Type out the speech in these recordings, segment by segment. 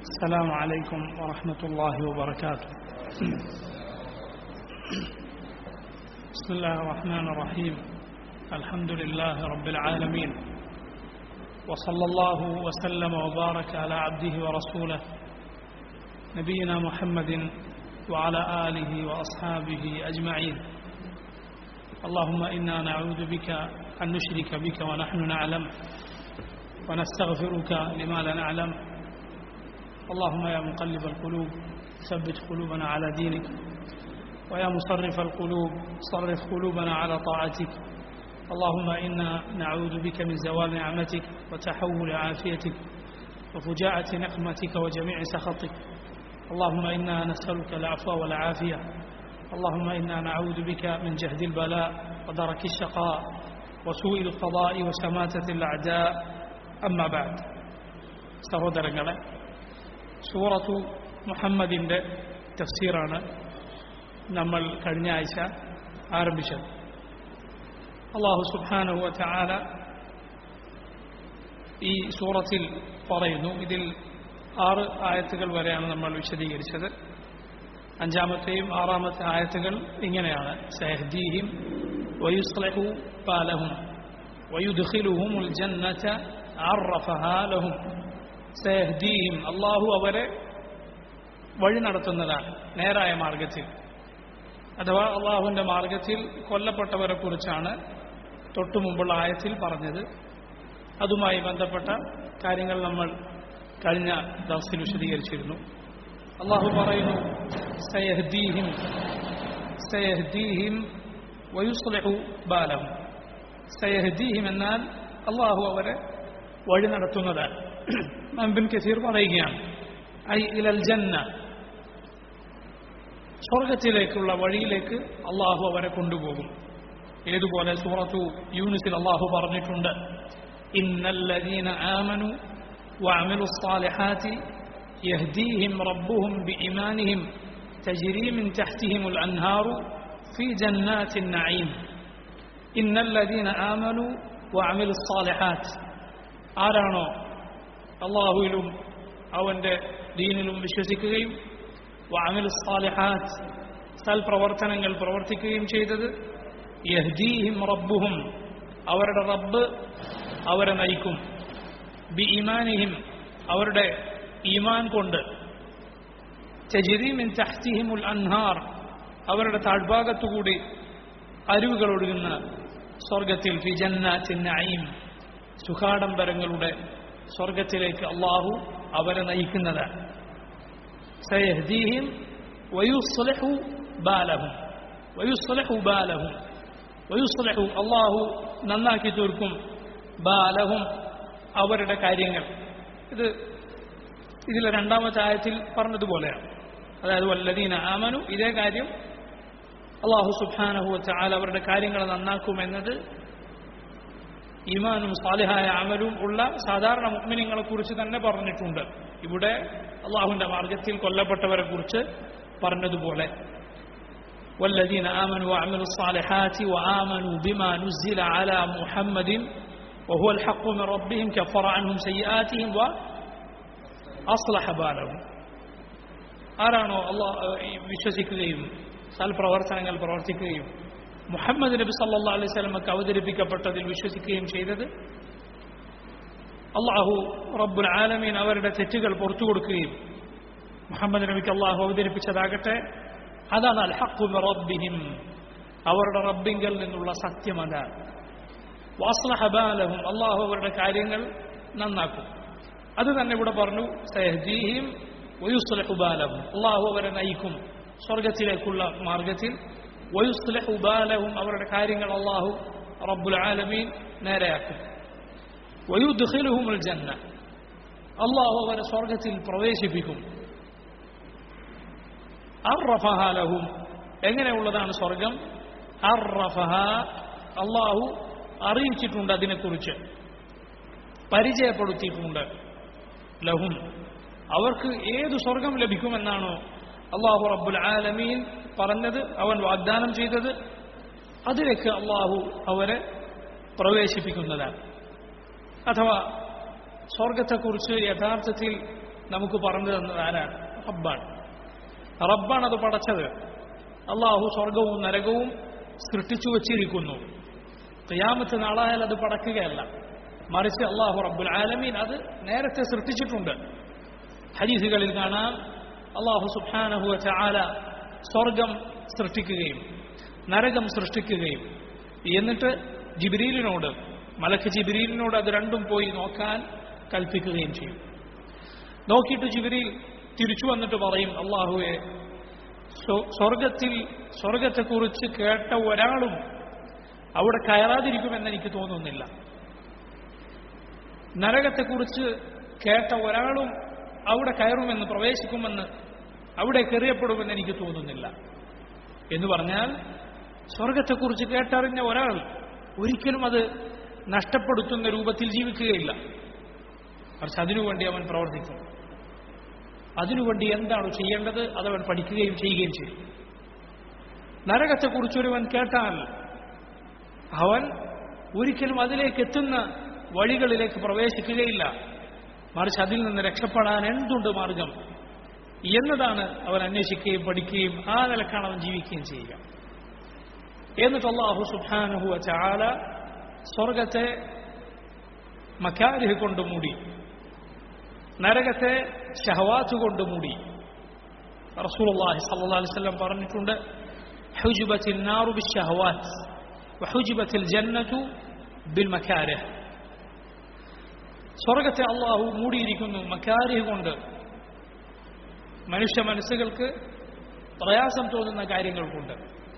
السلام عليكم ورحمة الله وبركاته بسم الله الرحمن الرحيم الحمد لله رب العالمين وصلى الله وسلم وبارك على عبده ورسوله نبينا محمد وعلى آله وأصحابه أجمعين اللهم إنا نعوذ بك أن نشرك بك ونحن نعلم ونستغفرك لما لا نعلم اللهم يا مقلب القلوب ثبت قلوبنا على دينك ويا مصرف القلوب صرف قلوبنا على طاعتك اللهم إنا نعوذ بك من زوال نعمتك وتحول عافيتك وفجاءة نقمتك وجميع سخطك اللهم إنا نسألك العفو والعافية اللهم إنا نعوذ بك من جهد البلاء ودرك الشقاء وسوء القضاء وشماتة الأعداء أما بعد സഹോദരങ്ങളെ സൂറത്തു മുഹമ്മദിൻ്റെ തഫ്സീറാണ് നമ്മൾ കഴിഞ്ഞ ആഴ്ച ആരംഭിച്ചത് അള്ളാഹു സുബാനുവ ചാല ഈ സൂറത്തിൽ പറയുന്നു ഇതിൽ ആറ് ആയത്തുകൾ വരെയാണ് നമ്മൾ വിശദീകരിച്ചത് അഞ്ചാമത്തെയും ആറാമത്തെ ആയത്തുകൾ ഇങ്ങനെയാണ് സഹദീഹിം വയുസ്ലഹു പാലഹും വയുദ്ഖിലുഹും ഉൽ ജന്നത അറഫഹാ ലഹും സഹദീഹിം അള്ളാഹു അവരെ വഴി നടത്തുന്നതാണ് നേരായ മാർഗത്തിൽ അഥവാ അള്ളാഹുവിൻ്റെ മാർഗത്തിൽ കൊല്ലപ്പെട്ടവരെ കുറിച്ചാണ് തൊട്ടു മുമ്പുള്ള ആയത്തിൽ പറഞ്ഞത് അതുമായി ബന്ധപ്പെട്ട കാര്യങ്ങൾ നമ്മൾ കഴിഞ്ഞ ദിവസത്തിൽ വിശദീകരിച്ചിരുന്നു അള്ളാഹു പറയുന്നു സയഹ്ദീഹിം സയഹ്ദീഹിം വയുസ്ലഹു ബാലഹും സയഹ്ദീഹിം എന്നാൽ അള്ളാഹു അവരെ വഴി നടത്തുന്നതാണ് മൻബിൻ കസീർ പറയുകയാണ് ഐ ഇലൽ ജന്ന സ്വർഗത്തിലേക്കുള്ള വഴിയിലേക്ക് അള്ളാഹു അവരെ കൊണ്ടുപോകും ഏതുപോലെ സൂറത്തു യൂനിസിൽ അള്ളാഹു പറഞ്ഞിട്ടുണ്ട് ഇന്നല്ലദീന ആമനു وعملوا الصالحات يهديهم ربهم بإيمانهم تجري من تحتهم الأنهار في جنات النعيم إن الذين آمنوا وعملوا الصالحات ആരാണോ അള്ളാഹുവിലും അവൻ്റെ ദീനിലും വിശ്വസിക്കുകയും വാമിൽ സാലിഹാത്ത് സൽപ്രവർത്തനങ്ങൾ പ്രവർത്തിക്കുകയും ചെയ്തത് യഹ്ദീഹിം റബ്ബുഹും അവരുടെ റബ്ബ് അവരെ നയിക്കും ബി ഇമാനിഹിം അവരുടെ ഈമാൻ കൊണ്ട് ചജിരീമിൻ തഹ്തിഹിമുൽ അൻഹാർ അവരുടെ താഴ്ഭാഗത്തുകൂടി അരുവുകൾ ഒഴുകുന്ന സ്വർഗത്തിൽ ഫിജന്ന ചിന്നയും സുഖാഡംബരങ്ങളുടെ സ്വർഗത്തിലേക്ക് അള്ളാഹു അവരെ നയിക്കുന്നതാണ് സയഹ്ദീഹിം വയുസ്ലഹു ബാലഹും വയുസ്ലഹു ബാലഹും വയുസ്ലഹു അള്ളാഹു നന്നാക്കി തീർക്കും ബാലഹും അവരുടെ കാര്യങ്ങൾ ഇത് ഇതിലെ രണ്ടാമത്തെ ആയത്തിൽ പറഞ്ഞതുപോലെയാണ് അതായത് വല്ലദീന ആമനു ഇതേ കാര്യം അള്ളാഹു സുബാനഹു ചാൽ അവരുടെ കാര്യങ്ങൾ നന്നാക്കുമെന്നത് ഈമാനും സാലിഹായ അമലും ഉള്ള സാധാരണ മുഗ്മിനിങ്ങളെ കുറിച്ച് തന്നെ പറഞ്ഞിട്ടുണ്ട് ഇവിടെ അള്ളാഹുവിന്റെ മാർഗത്തിൽ കൊല്ലപ്പെട്ടവരെ കുറിച്ച് പറഞ്ഞതുപോലെ والذين آمنوا وعملوا الصالحات وآمنوا بما نزل على محمد وهو الحق من ربهم كفر عنهم سيئاتهم وأصلح بالهم ആരാണോ അള്ളാഹ് വിശ്വസിക്കുകയും സൽപ്രവർത്തനങ്ങൾ പ്രവർത്തിക്കുകയും മുഹമ്മദ് നബി സല്ലാ അലൈഹി സ്വലമക്ക് അവതരിപ്പിക്കപ്പെട്ടതിൽ വിശ്വസിക്കുകയും ചെയ്തത് അള്ളാഹു റബ്ബുൽ ആലമീൻ അവരുടെ തെറ്റുകൾ പുറത്തു കൊടുക്കുകയും മുഹമ്മദ് നബിക്ക് അള്ളാഹു അവതരിപ്പിച്ചതാകട്ടെ അതാണ് അൽ ഹഖു റബ്ബിഹിം അവരുടെ റബ്ബിങ്കൽ നിന്നുള്ള സത്യം അതാണ് വാസ്ലഹബാലഹും അള്ളാഹു അവരുടെ കാര്യങ്ങൾ നന്നാക്കും അത് തന്നെ ഇവിടെ പറഞ്ഞു സഹദീഹിം വയുസ്ലഹുബാലഹും അള്ളാഹു അവരെ നയിക്കും സ്വർഗത്തിലേക്കുള്ള മാർഗത്തിൽ വയുസ്ലഹുബാലഹും അവരുടെ കാര്യങ്ങൾ അള്ളാഹു റബ്ബുൽ ആലമീൻ നേരെയാക്കും വയുദ്ഖിലുഹുമുൽ ജന്ന അള്ളാഹു അവരെ സ്വർഗത്തിൽ പ്രവേശിപ്പിക്കും അർറഫഹാലഹും എങ്ങനെയുള്ളതാണ് സ്വർഗം അർറഫഹ അള്ളാഹു അറിയിച്ചിട്ടുണ്ട് അതിനെക്കുറിച്ച് പരിചയപ്പെടുത്തിയിട്ടുണ്ട് ലഹും അവർക്ക് ഏതു സ്വർഗം ലഭിക്കുമെന്നാണോ അള്ളാഹു റബ്ബുൽ ആലമീൻ പറഞ്ഞത് അവൻ വാഗ്ദാനം ചെയ്തത് അതിലേക്ക് അള്ളാഹു അവരെ പ്രവേശിപ്പിക്കുന്നതാണ് അഥവാ സ്വർഗത്തെക്കുറിച്ച് യഥാർത്ഥത്തിൽ നമുക്ക് പറഞ്ഞു തന്നത് ആരാണ് റബ്ബാണ് റബ്ബാണ് അത് പടച്ചത് അള്ളാഹു സ്വർഗവും നരകവും സൃഷ്ടിച്ചു വച്ചിരിക്കുന്നു ഖിയാമത്ത് നാളായാൽ അത് പടക്കുകയല്ല മറിച്ച് അള്ളാഹു റബ്ബുൽ ആലമീൻ അത് നേരത്തെ സൃഷ്ടിച്ചിട്ടുണ്ട് ഹരീസുകളിൽ കാണാം അള്ളാഹു സുബ്ഹാനഹു ചാല സ്വർഗം സൃഷ്ടിക്കുകയും നരകം സൃഷ്ടിക്കുകയും എന്നിട്ട് ജിബ്രീലിനോട് മലക്ക് ജിബ്രീലിനോട് അത് രണ്ടും പോയി നോക്കാൻ കൽപ്പിക്കുകയും ചെയ്യും നോക്കിയിട്ട് ജിബ്രീൽ തിരിച്ചു വന്നിട്ട് പറയും അള്ളാഹുവെ സ്വ- സ്വർഗത്തിൽ സ്വർഗത്തെക്കുറിച്ച് കേട്ട ഒരാളും അവിടെ കയറാതിരിക്കുമെന്ന് എനിക്ക് തോന്നുന്നില്ല നരകത്തെക്കുറിച്ച് കേട്ട ഒരാളും അവിടെ കയറുമെന്ന് പ്രവേശിക്കുമെന്ന് അവിടെ കയറിയപ്പെടുമെന്ന് എനിക്ക് തോന്നുന്നില്ല എന്ന് പറഞ്ഞാൽ സ്വർഗത്തെക്കുറിച്ച് കേട്ടറിഞ്ഞ ഒരാൾ ഒരിക്കലും അത് നഷ്ടപ്പെടുത്തുന്ന രൂപത്തിൽ ജീവിക്കുകയില്ല മറിച്ച് അതിനുവേണ്ടി അവൻ പ്രവർത്തിക്കും അതിനുവേണ്ടി എന്താണ് ചെയ്യേണ്ടത് അതവൻ പഠിക്കുകയും ചെയ്യുകയും ചെയ്യും നരകത്തെക്കുറിച്ചൊരുവൻ കേട്ടാൽ അവൻ ഒരിക്കലും അതിലേക്ക് എത്തുന്ന വഴികളിലേക്ക് പ്രവേശിക്കുകയില്ല മറിച്ച് അതിൽ നിന്ന് രക്ഷപ്പെടാൻ എന്തുണ്ട് മാർഗം എന്നതാണ് അവൻ അന്വേഷിക്കുകയും പഠിക്കുകയും ആ നിലക്കാണ് അവൻ ജീവിക്കുകയും ചെയ്യുക എന്നിട്ട് അള്ളാഹു സുബ്ഹാനഹു ചാല സ്വർഗത്തെ മക്കാരിഹ് കൊണ്ട് മൂടി നരകത്തെ ഷഹവാത്ത് കൊണ്ട് മൂടി റസൂലുള്ളാഹി സ്വല്ലല്ലാഹു അലൈഹി വസല്ലം പറഞ്ഞിട്ടുണ്ട് ഹുജിബത്തിൽ നാറു ബിശ്ശഹവാത്ത് വഹുജിബത്തിൽ ജന്നതു ബിൽ മക്കാരിഹ് സ്വർഗത്തെ അള്ളാഹു മൂടിയിരിക്കുന്നു മക്കാരിഹ് കൊണ്ട് മനുഷ്യ മനസ്സുകൾക്ക് പ്രയാസം തോന്നുന്ന കാര്യങ്ങൾ കൊണ്ട്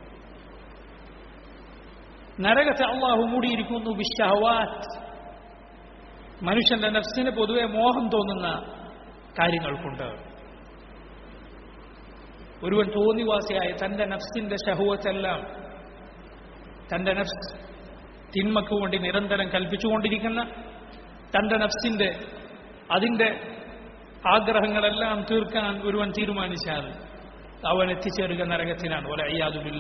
നരകത്തെ അള്ളാഹു മൂടിയിരിക്കുന്നു ബിഷഹവാത്ത് മനുഷ്യന്റെ നഫ്സിന് പൊതുവെ മോഹം തോന്നുന്ന കാര്യങ്ങൾ കൊണ്ട് ഒരുവൻ തോന്നിവാസിയായ തന്റെ നഫ്സിന്റെ ഷഹുവത്തെല്ലാം തന്റെ നഫ്സ് തിന്മക്ക് വേണ്ടി നിരന്തരം കൽപ്പിച്ചുകൊണ്ടിരിക്കുന്ന തന്റെ നഫ്സിന്റെ അതിന്റെ ആഗ്രഹങ്ങളെല്ലാം തീർക്കാൻ ഒരുവൻ തീരുമാനിച്ചാൽ അവൻ എത്തിച്ചേരുക നരകത്തിനാണ് ഒല അയ്യാതുമില്ല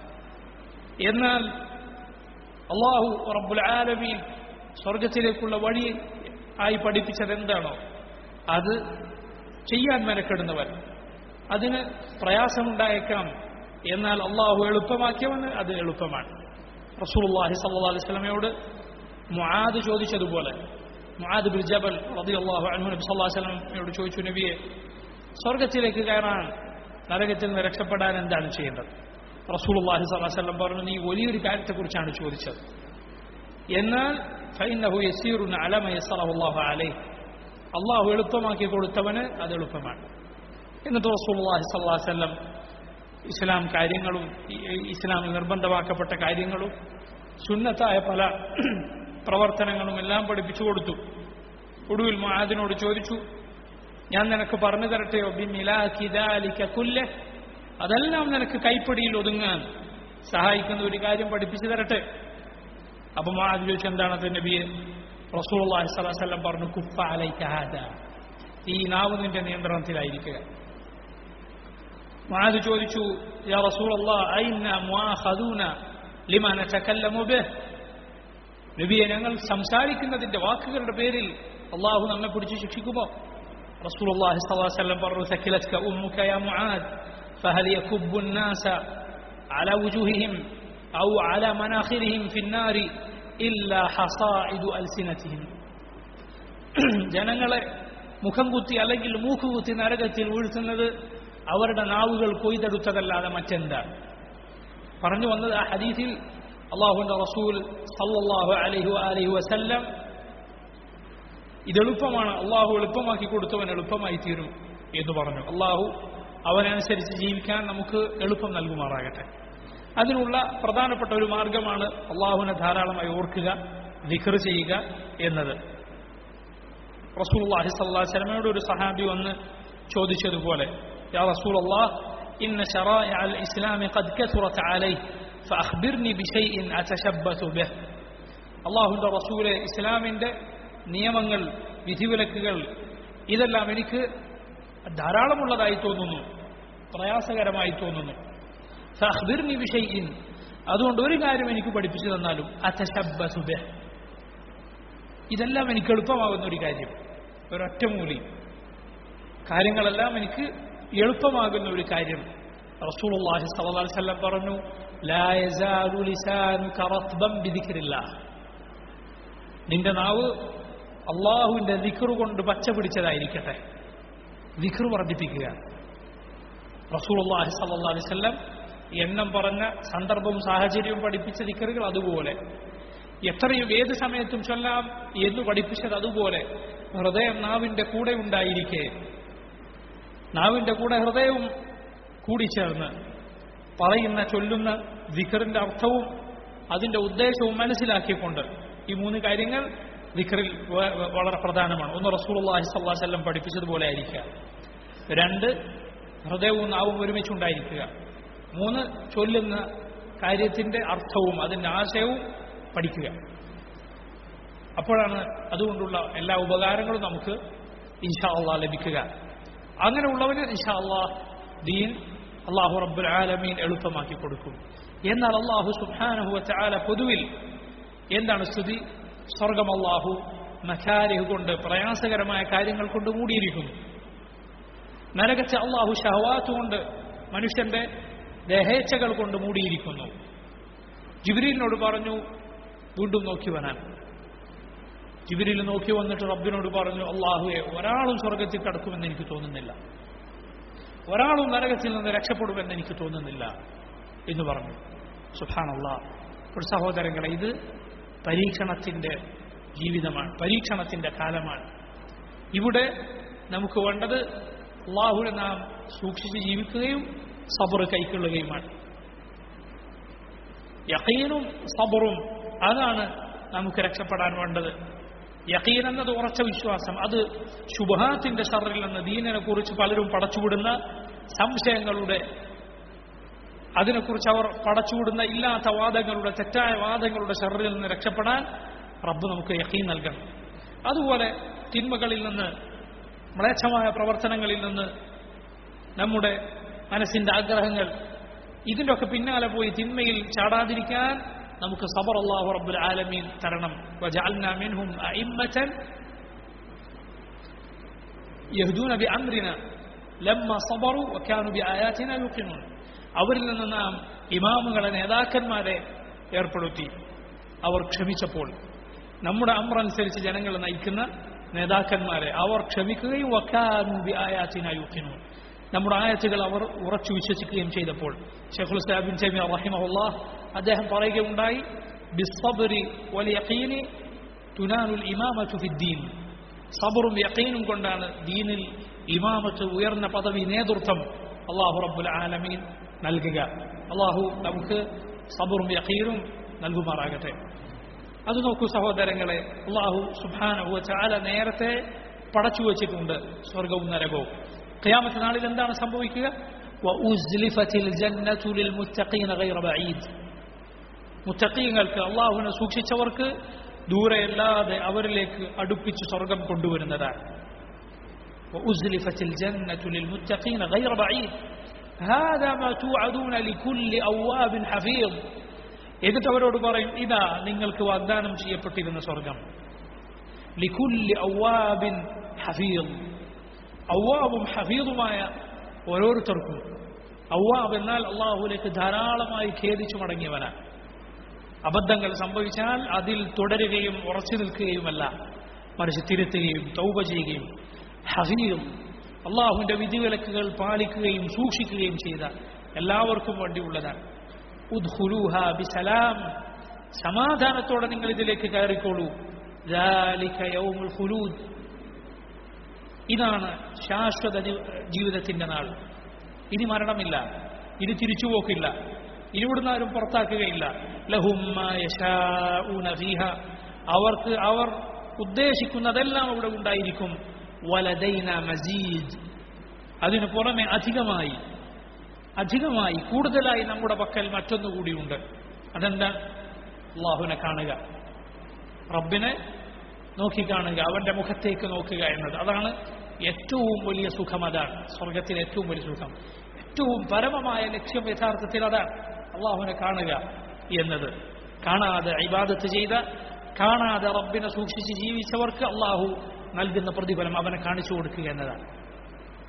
എന്നാൽ അള്ളാഹു റബ്ബുൽ ആലമീൻ സ്വർഗത്തിലേക്കുള്ള വഴി ആയി പഠിപ്പിച്ചത് എന്താണോ അത് ചെയ്യാൻ മെനക്കെടുന്നവൻ അതിന് പ്രയാസമുണ്ടായേക്കാം എന്നാൽ അള്ളാഹു എളുപ്പമാക്കിയവന് അത് എളുപ്പമാണ് റസൂലുള്ളാഹി സല്ലല്ലാഹു അലൈഹി വസല്ലമയോട് മുആദ് ചോദിച്ചതുപോലെ മുആദ് ബിൻ ജബൽ റളിയല്ലാഹു അൻഹു നബി സല്ലല്ലാഹു അലൈഹി വസല്ലമയോട് ചോദിച്ചു നബിയെ സ്വർഗത്തിലേക്ക് കയറാൻ നരകത്തിൽ നിന്ന് രക്ഷപ്പെടാൻ എന്താണ് ചെയ്യേണ്ടത് റസൂലുള്ളാഹി സ്വല്ലല്ലാഹു അലൈഹി വസല്ലം പറഞ്ഞു നീ വലിയൊരു കാര്യത്തെക്കുറിച്ചാണ് ചോദിച്ചത് എന്നാൽ ഫൈനഹു യസീറുൻ അലമ യസറഹു അല്ലാഹു അലൈഹി അള്ളാഹു എളുപ്പമാക്കി കൊടുത്തവന് അത് എളുപ്പമാണ് എന്നിട്ട് റസൂലുള്ളാഹി സ്വല്ലല്ലാഹു അലൈഹി വസല്ലം ഇസ്ലാം കാര്യങ്ങളും ഈ- ഈ ഇസ്ലാമിൽ നിർബന്ധമാക്കപ്പെട്ട കാര്യങ്ങളും സുന്നത്തായ പല പ്രവർത്തനങ്ങളും എല്ലാം പഠിപ്പിച്ചു കൊടുത്തു ഒടുവിൽ മുആദിനോട് ചോദിച്ചു ഞാൻ നിനക്ക് പറഞ്ഞു തരട്ടെയോ ബിമിലാക്കി ദാലിക കുല്ലെ അതെല്ലാം നിനക്ക് കൈപ്പിടിയിൽ ഒതുങ്ങാൻ സഹായിക്കുന്ന ഒരു കാര്യം പഠിപ്പിച്ചു തരട്ടെ അപ്പൊ മുആദ് ചോദിച്ചു എന്താണത് നബിയെ റസൂലുള്ളാഹി സ്വല്ലല്ലാഹു അലൈഹി വസല്ലം പറഞ്ഞു കുഫ അലൈക ഹാദാ ഈ നാവ് നിന്റെ നിയന്ത്രണത്തിലായിരിക്കുക മുആദ് ചോദിച്ചു യാ റസൂലല്ലാഹ് ഐന മുആഖദൂന ലിമാ നതകല്ലമു ബിഹ് നബിയെ ഞങ്ങൾ സംസാരിക്കുന്നതിന്റെ വാക്കുകളുടെ പേരിൽ അള്ളാഹു നമ്മെ പിടിച്ച് ശിക്ഷിക്കുമോ റസൂലുള്ളാഹി സ്വല്ലല്ലാഹു അലൈഹി വസല്ലം പറഞ്ഞു സക്കിലത്ക ഉമ്മുക യാ മുആദ് فهل يكب الناس على وجوههم أو على مناخرهم في النار إلا حصائد ألسنتهم ജനങ്ങളെ മുഖം കുത്തി അല്ലെങ്കിൽ മൂക്ക് കുത്തി നരകത്തിൽ വീഴ്ത്തുന്നത് അവരുടെ നാവുകൾ കൊയ്തെടുത്തതല്ലാതെ മറ്റെന്താണ് പറഞ്ഞു വന്നത് ആ ഹദീസിൽ അള്ളാഹുവിന്റെ റസൂൽ സല്ലല്ലാഹു അലൈഹി അലൈഹി വസല്ലം ഇത് എളുപ്പമാണ് അള്ളാഹു എളുപ്പമാക്കി കൊടുത്തവൻ എളുപ്പമായി തീരും എന്ന് പറഞ്ഞു അള്ളാഹു അവനനുസരിച്ച് ജീവിക്കാൻ നമുക്ക് എളുപ്പം നൽകുമാറാകട്ടെ അതിനുള്ള പ്രധാനപ്പെട്ട ഒരു മാർഗമാണ് അള്ളാഹുവിനെ ധാരാളമായി ഓർക്കുക വിഖർ ചെയ്യുക എന്നത് റസൂലുള്ളാഹി സ്വല്ലല്ലാഹു അലൈഹി വസല്ലമയോട് ഒരു സഹാബി വന്ന് ചോദിച്ചതുപോലെ യാ റസൂലല്ലാഹ് ഇന്ന ശറാഇഅ അൽ ഇസ്ലാം ഖദ് കസുറത് അലൈഹി ഫഅഖ്ബിർനി ബിശൈഇൻ അതശബ്ബതു ബിഹ് അള്ളാഹുവിന്റെ റസൂലെ ഇസ്ലാമിന്റെ നിയമങ്ങൾ വിധിവിലക്കുകൾ ഇതെല്ലാം എനിക്ക് ധാരാളമുള്ളതായി തോന്നുന്നു പ്രയാസകരമായി തോന്നുന്നു ഫഅഖ്ബിർനി ബിശൈഇൻ അതുകൊണ്ട് ഒരു കാര്യം എനിക്ക് പഠിപ്പിച്ചു തന്നാലും അതശബ്ബതു ബിഹ് ഇതെല്ലാം എനിക്ക് എളുപ്പമാകുന്ന ഒരു കാര്യം ഒരൊറ്റമൂലി കാര്യങ്ങളെല്ലാം എനിക്ക് എളുപ്പമാകുന്ന ഒരു കാര്യം റസൂലുള്ളാഹി സ്വല്ലല്ലാഹു അലൈഹി വസല്ലം പറഞ്ഞു ലാ യസാലു ലിസാനുക റത്ബൻ ബിദിക്രില്ലാഹ് നിന്റെ നാവ് അള്ളാഹുവിന്റെ ദിക്റ് കൊണ്ട് പച്ച പിടിച്ചതായിരിക്കട്ടെ ദിക്റ് വർദ്ധിപ്പിക്കുക റസൂലുള്ളാഹി സ്വല്ലല്ലാഹു അലൈഹി വസല്ലം എണ്ണം പറഞ്ഞ സന്ദർഭവും സാഹചര്യവും പഠിപ്പിച്ച ദിക്റുകൾ അതുപോലെ എത്രയും ഏത് സമയത്തും ചൊല്ലാം എന്ന് പഠിപ്പിച്ചത് അതുപോലെ ഹൃദയം നാവിന്റെ കൂടെ ഉണ്ടായിരിക്കെ നാവിന്റെ കൂടെ ഹൃദയവും കൂടിച്ചേർന്ന് പറയുന്ന ചൊല്ലുന്ന ദിഖറിന്റെ അർത്ഥവും അതിന്റെ ഉദ്ദേശവും മനസ്സിലാക്കിക്കൊണ്ട് ഈ മൂന്ന് കാര്യങ്ങൾ ദിഖറിൽ വ- വ- വളരെ പ്രധാനമാണ് ഒന്ന് റസൂലുള്ളാഹി സ്വല്ലല്ലാഹു അലൈഹി വസല്ലം പഠിപ്പിച്ചതുപോലെ ആയിരിക്കുക രണ്ട് ഹൃദയവും നാവും ഒരുമിച്ചുണ്ടായിരിക്കുക മൂന്ന് ചൊല്ലുന്ന കാര്യത്തിന്റെ അർത്ഥവും അതിന്റെ ആശയവും പഠിക്കുക അപ്പോഴാണ് അതുകൊണ്ടുള്ള എല്ലാ ഉപകാരങ്ങളും നമുക്ക് ഇൻഷാ അള്ളാഹ് ലഭിക്കുക അങ്ങനെയുള്ളവന് ഇൻഷാ അള്ളാഹ് ദീൻ അള്ളാഹു റബ്ബുൽ ആലമീൻ എളുപ്പമാക്കി കൊടുക്കും എന്നാൽ അള്ളാഹു സുബ്ഹാനഹു വതആല പൊതുവിൽ എന്താണ് സ്ഥിതി സ്വർഗം അള്ളാഹു മഖാരിഹ് കൊണ്ട് പ്രയാസകരമായ കാര്യങ്ങൾ കൊണ്ട് മൂടിയിരിക്കുന്നു നരകച്ച അള്ളാഹു ഷഹവാത്ത് കൊണ്ട് മനുഷ്യന്റെ ദേഹേച്ഛകൾ കൊണ്ട് മൂടിയിരിക്കുന്നു ജിബിരിലിനോട് പറഞ്ഞു വീണ്ടും നോക്കി വരാൻ ജിബിരിൽ നോക്കി വന്നിട്ട് റബ്ബിനോട് പറഞ്ഞു അള്ളാഹുവെ ഒരാളും സ്വർഗത്തിൽ കടക്കുമെന്ന് എനിക്ക് തോന്നുന്നില്ല ഒരാളും നരകത്തിൽ നിന്ന് രക്ഷപ്പെടുമെന്ന് എനിക്ക് തോന്നുന്നില്ല എന്ന് പറഞ്ഞു സുഹാനുള്ള ഒരു സഹോദരങ്ങളെ ഇത് പരീക്ഷണത്തിന്റെ ജീവിതമാണ് പരീക്ഷണത്തിന്റെ കാലമാണ് ഇവിടെ നമുക്ക് വേണ്ടത് അള്ളാഹുവിനെ നാം സൂക്ഷിച്ച് ജീവിക്കുകയും സബർ കൈക്കൊള്ളുകയുമാണ് യഖീനും സബറും അതാണ് നമുക്ക് രക്ഷപ്പെടാൻ വേണ്ടത് യഖീൻ എന്നത് ഉറച്ച വിശ്വാസം അത് ശുഭഹാത്തിന്റെ ഷറിൽ നിന്ന് ദീനിനെ കുറിച്ച് പലരും പടച്ചുവിടുന്ന സംശയങ്ങളുടെ അതിനെക്കുറിച്ച് അവർ പടച്ചുവിടുന്ന ഇല്ലാത്ത വാദങ്ങളുടെ തെറ്റായ വാദങ്ങളുടെ ഷറിൽ നിന്ന് രക്ഷപ്പെടാൻ റബ്ബ് നമുക്ക് യഖീൻ നൽകണം അതുപോലെ തിന്മകളിൽ നിന്ന് മ്ലേച്ഛമായ പ്രവർത്തനങ്ങളിൽ നിന്ന് നമ്മുടെ മനസ്സിന്റെ ആഗ്രഹങ്ങൾ ഇതിന്റെ ഒക്കെ പിന്നാലെ പോയി തിന്മയിൽ ചാടാതിരിക്കാൻ നമുക്ക് സബർ അള്ളാഹു റബ്ബുൽ ആലമീൻ തരണം വജഅൽനാ മിൻഹും അഇമ്മതൻ യഹ്ദൂന ബിഅംരിന ലമ്മ സബറു വകാനു ബിആയാതിന യുഖിനൂൻ അവരിൽ നിന്ന് നാം ഇമാമുകളെ നേതാക്കന്മാരെ ഏർപ്പെടുത്തി അവർ ക്ഷമിച്ചപ്പോൾ നമ്മുടെ അമ്രനുസരിച്ച് ജനങ്ങളെ നയിക്കുന്ന നേതാക്കന്മാരെ അവർ ക്ഷമിക്കുകയും വക്കാനു ബിആയാതിന യുഖിനൂൻ നമ്മുടെ ആയത്തുകൾ അവർ ഉറച്ചു വിശ്വസിക്കുകയും ചെയ്തപ്പോൾ ഷെഖുൽ സാബിൻ ജമി റഹിമഹുല്ലാഹ് അദ്ദേഹം പറയുകയുണ്ടായി ബിസ്സബ്രി വൽ യഖീനി തുനാനുൽ ഇമാമത്തു ഫിദ്ദീൻ സബറും യഖീനും കൊണ്ടാണ് ദീനിൽ ഇമാമത്ത് ഉയർന്ന പദവി നേതൃത്വം അള്ളാഹു റബ്ബുൽ ആലമീൻ നൽകുക അള്ളാഹു നമുക്ക് സബറും യഖീനും നൽകുമാറാകട്ടെ അത് നോക്കൂ സഹോദരങ്ങളെ അള്ളാഹു സുബാനഹു ചാല നേരത്തെ പടച്ചു വച്ചിട്ടുണ്ട് സ്വർഗവും നരകവും ഖിയാമത്ത് നാളിൽ എന്താണ് സംഭവിക്കുക وأزلفت الجنة للمتقين غير بعيد മുത്തക്കീങ്ങൾക്ക് അള്ളാഹുവിനെ സൂക്ഷിച്ചവർക്ക് ദൂരെയല്ലാതെ അവരിലേക്ക് അടുപ്പിച്ച് സ്വർഗം കൊണ്ടുവരുന്നതാണ് وأزلفت الجنة للمتقين غير بعيد هذا ما توعدون لكل أواب حفيظ എന്നിട്ട് അവരോട് പറയും ഇതാ നിങ്ങൾക്ക് വാഗ്ദാനം ചെയ്യപ്പെട്ടിരുന്ന സ്വർഗം ലിക്കുല്ലി ഔവാബിൻ ഹഫീദ് ഔവാബും ഹഫീദുമായ ഓരോരുത്തർക്കും ഔവാബ് എന്നാൽ അള്ളാഹുലേക്ക് ധാരാളമായി ഖേദിച്ചു മടങ്ങിയവനാണ് അബദ്ധങ്ങൾ സംഭവിച്ചാൽ അതിൽ തുടരുകയും ഉറച്ചു നിൽക്കുകയുമല്ല മറിച്ച് തിരുത്തുകയും തൗബ ചെയ്യുകയും ഹഫീദും അള്ളാഹുവിന്റെ വിധിവിലക്കുകൾ പാലിക്കുകയും സൂക്ഷിക്കുകയും ചെയ്ത എല്ലാവർക്കും വേണ്ടിയുള്ളതാണ് ഉദ്ഹുലൂഹ ബിസലാം സമാധാനത്തോടെ നിങ്ങൾ ഇതിലേക്ക് കയറിക്കോളൂ ذلك يوم الخلود ഇതാണ് ശാശ്വത ജി- ജീവിതത്തിന്റെ നാൾ ഇനി മരണമില്ല ഇനി തിരിച്ചുപോക്കില്ല ഇനി ഇവിടുന്ന് ആരും പുറത്താക്കുകയില്ല ലഹും മാ യശാഊന ഫീഹ അവർക്ക് അവർ ഉദ്ദേശിക്കുന്നതെല്ലാം അവിടെ ഉണ്ടായിരിക്കും വലദൈന മസീദ് അതിനു പുറമെ അധികമായി അധികമായി കൂടുതലായി നമ്മുടെ പക്കൽ മറ്റൊന്നു കൂടിയുണ്ട് അതെന്താ അള്ളാഹുവിനെ കാണുക റബ്ബിനെ നോക്കിക്കാണുക അവന്റെ മുഖത്തേക്ക് നോക്കുക എന്നത് അതാണ് ഏറ്റവും വലിയ സുഖം അതാണ് സ്വർഗത്തിലെ ഏറ്റവും വലിയ സുഖം ഏറ്റവും പരമമായ ലക്ഷ്യം യഥാർത്ഥത്തിൽ അതാണ് അള്ളാഹുവിനെ കാണുക എന്നത് കാണാതെ ഇബാദത്ത് ചെയ്ത കാണാതെ റബ്ബിനെ സൂക്ഷിച്ച് ജീവിച്ചവർക്ക് അള്ളാഹു നൽകുന്ന പ്രതിഫലം അവനെ കാണിച്ചു കൊടുക്കുക എന്നതാണ്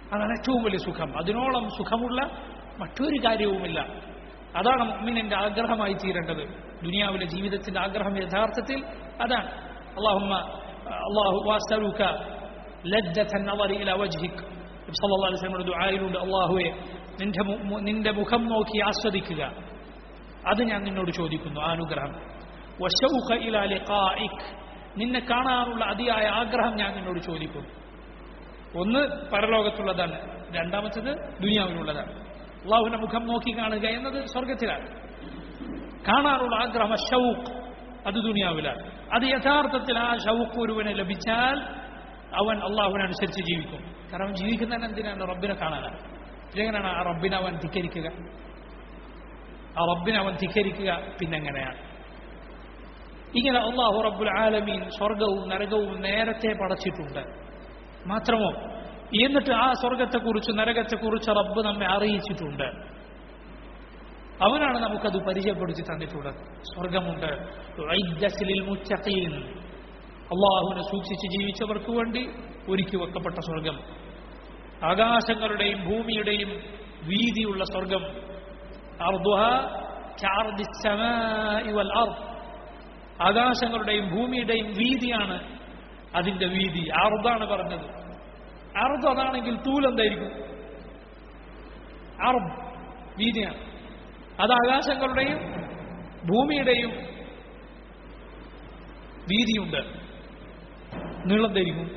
അതാണ് ഏറ്റവും വലിയ സുഖം അതിനോളം സുഖമുള്ള മറ്റൊരു കാര്യവുമില്ല അതാണ് മുഅ്മിനിന്റെ ആഗ്രഹമായി തീരേണ്ടത് ദുനിയാവിലെ ജീവിതത്തിന്റെ ആഗ്രഹം യഥാർത്ഥത്തിൽ അതാണ് അള്ളാഹുമ്മ അള്ളാഹു വാസ്തലുക ലജ്ജത النظر الى وجهك നബി സല്ലല്ലാഹു അലൈഹി വസല്ലം ദുആയിലുണ്ട് അള്ളാഹുവേ നിന്റെ മു- നിന്റെ മുഖം നോക്കി ആസ്വദിക്കുക അത് ഞാൻ നിന്നോട് ചോദിക്കുന്നു ആ അനുഗ്രഹം വശൗഖ ഇലാ ലിഖാഇക് നിന്നെ കാണാനുള്ള അതിയായ ആഗ്രഹം ഞാൻ നിന്നോട് ചോദിക്കുന്നു ഒന്ന് പരലോകത്തുള്ളതാണ് രണ്ടാമത്തത് ദുനിയാവിലുള്ളതാണ് അള്ളാഹുവിന്റെ മുഖം നോക്കി കാണുക എന്നത് സ്വർഗത്തിലാണ് കാണാനുള്ള ആഗ്രഹം ഷൗക്ക് അത് ദുനിയാവിലാണ് അത് യഥാർത്ഥത്തിൽ ആ ഷൗക്ക് ഒരുവന് ലഭിച്ചാൽ അവൻ അള്ളാഹുവിനനുസരിച്ച് ജീവിക്കും കാരണം ജീവിക്കുന്നതിന് എന്തിനാണ് റബ്ബിനെ കാണാനാണ് എങ്ങനെയാണ് ആ റബ്ബിനെ അവൻ ധിക്കരിക്കുക ആ റബ്ബിനെ അവൻ ധിക്കരിക്കുക പിന്നെങ്ങനെയാണ് ഇങ്ങനെ അള്ളാഹു റബ്ബുൽ ആലമീൻ സ്വർഗവും നരകവും നേരത്തെ പടച്ചിട്ടുണ്ട് മാത്രമോ എന്നിട്ട് ആ സ്വർഗത്തെക്കുറിച്ച് നരകത്തെക്കുറിച്ച് റബ്ബ് നമ്മെ അറിയിച്ചിട്ടുണ്ട് അവനാണ് നമുക്കത് പരിചയപ്പെടുത്തി തന്നിട്ടുള്ളത് സ്വർഗമുണ്ട് ഉഇദ്ദത്ത് മുത്തഖീൻ അള്ളാഹുവിനെ സൂക്ഷിച്ച് ജീവിച്ചവർക്ക് വേണ്ടി ഒരുക്കി വെക്കപ്പെട്ട സ്വർഗം ആകാശങ്ങളുടെയും ഭൂമിയുടെയും വീതിയുള്ള സ്വർഗം അർദുഹ കഅർദി السماء والأرض ആകാശങ്ങളുടെയും ഭൂമിയുടെയും വീതിയാണ് അതിന്റെ വീതി അർദാണ് പറഞ്ഞത് അർദ് അതാണെങ്കിൽ തൂൽ എന്തായിരിക്കും അർദ് വീതിയാണ് അത് ആകാശങ്ങളുടെയും ഭൂമിയുടെയും വീതിയുണ്ട് നീളം ധരിക്കും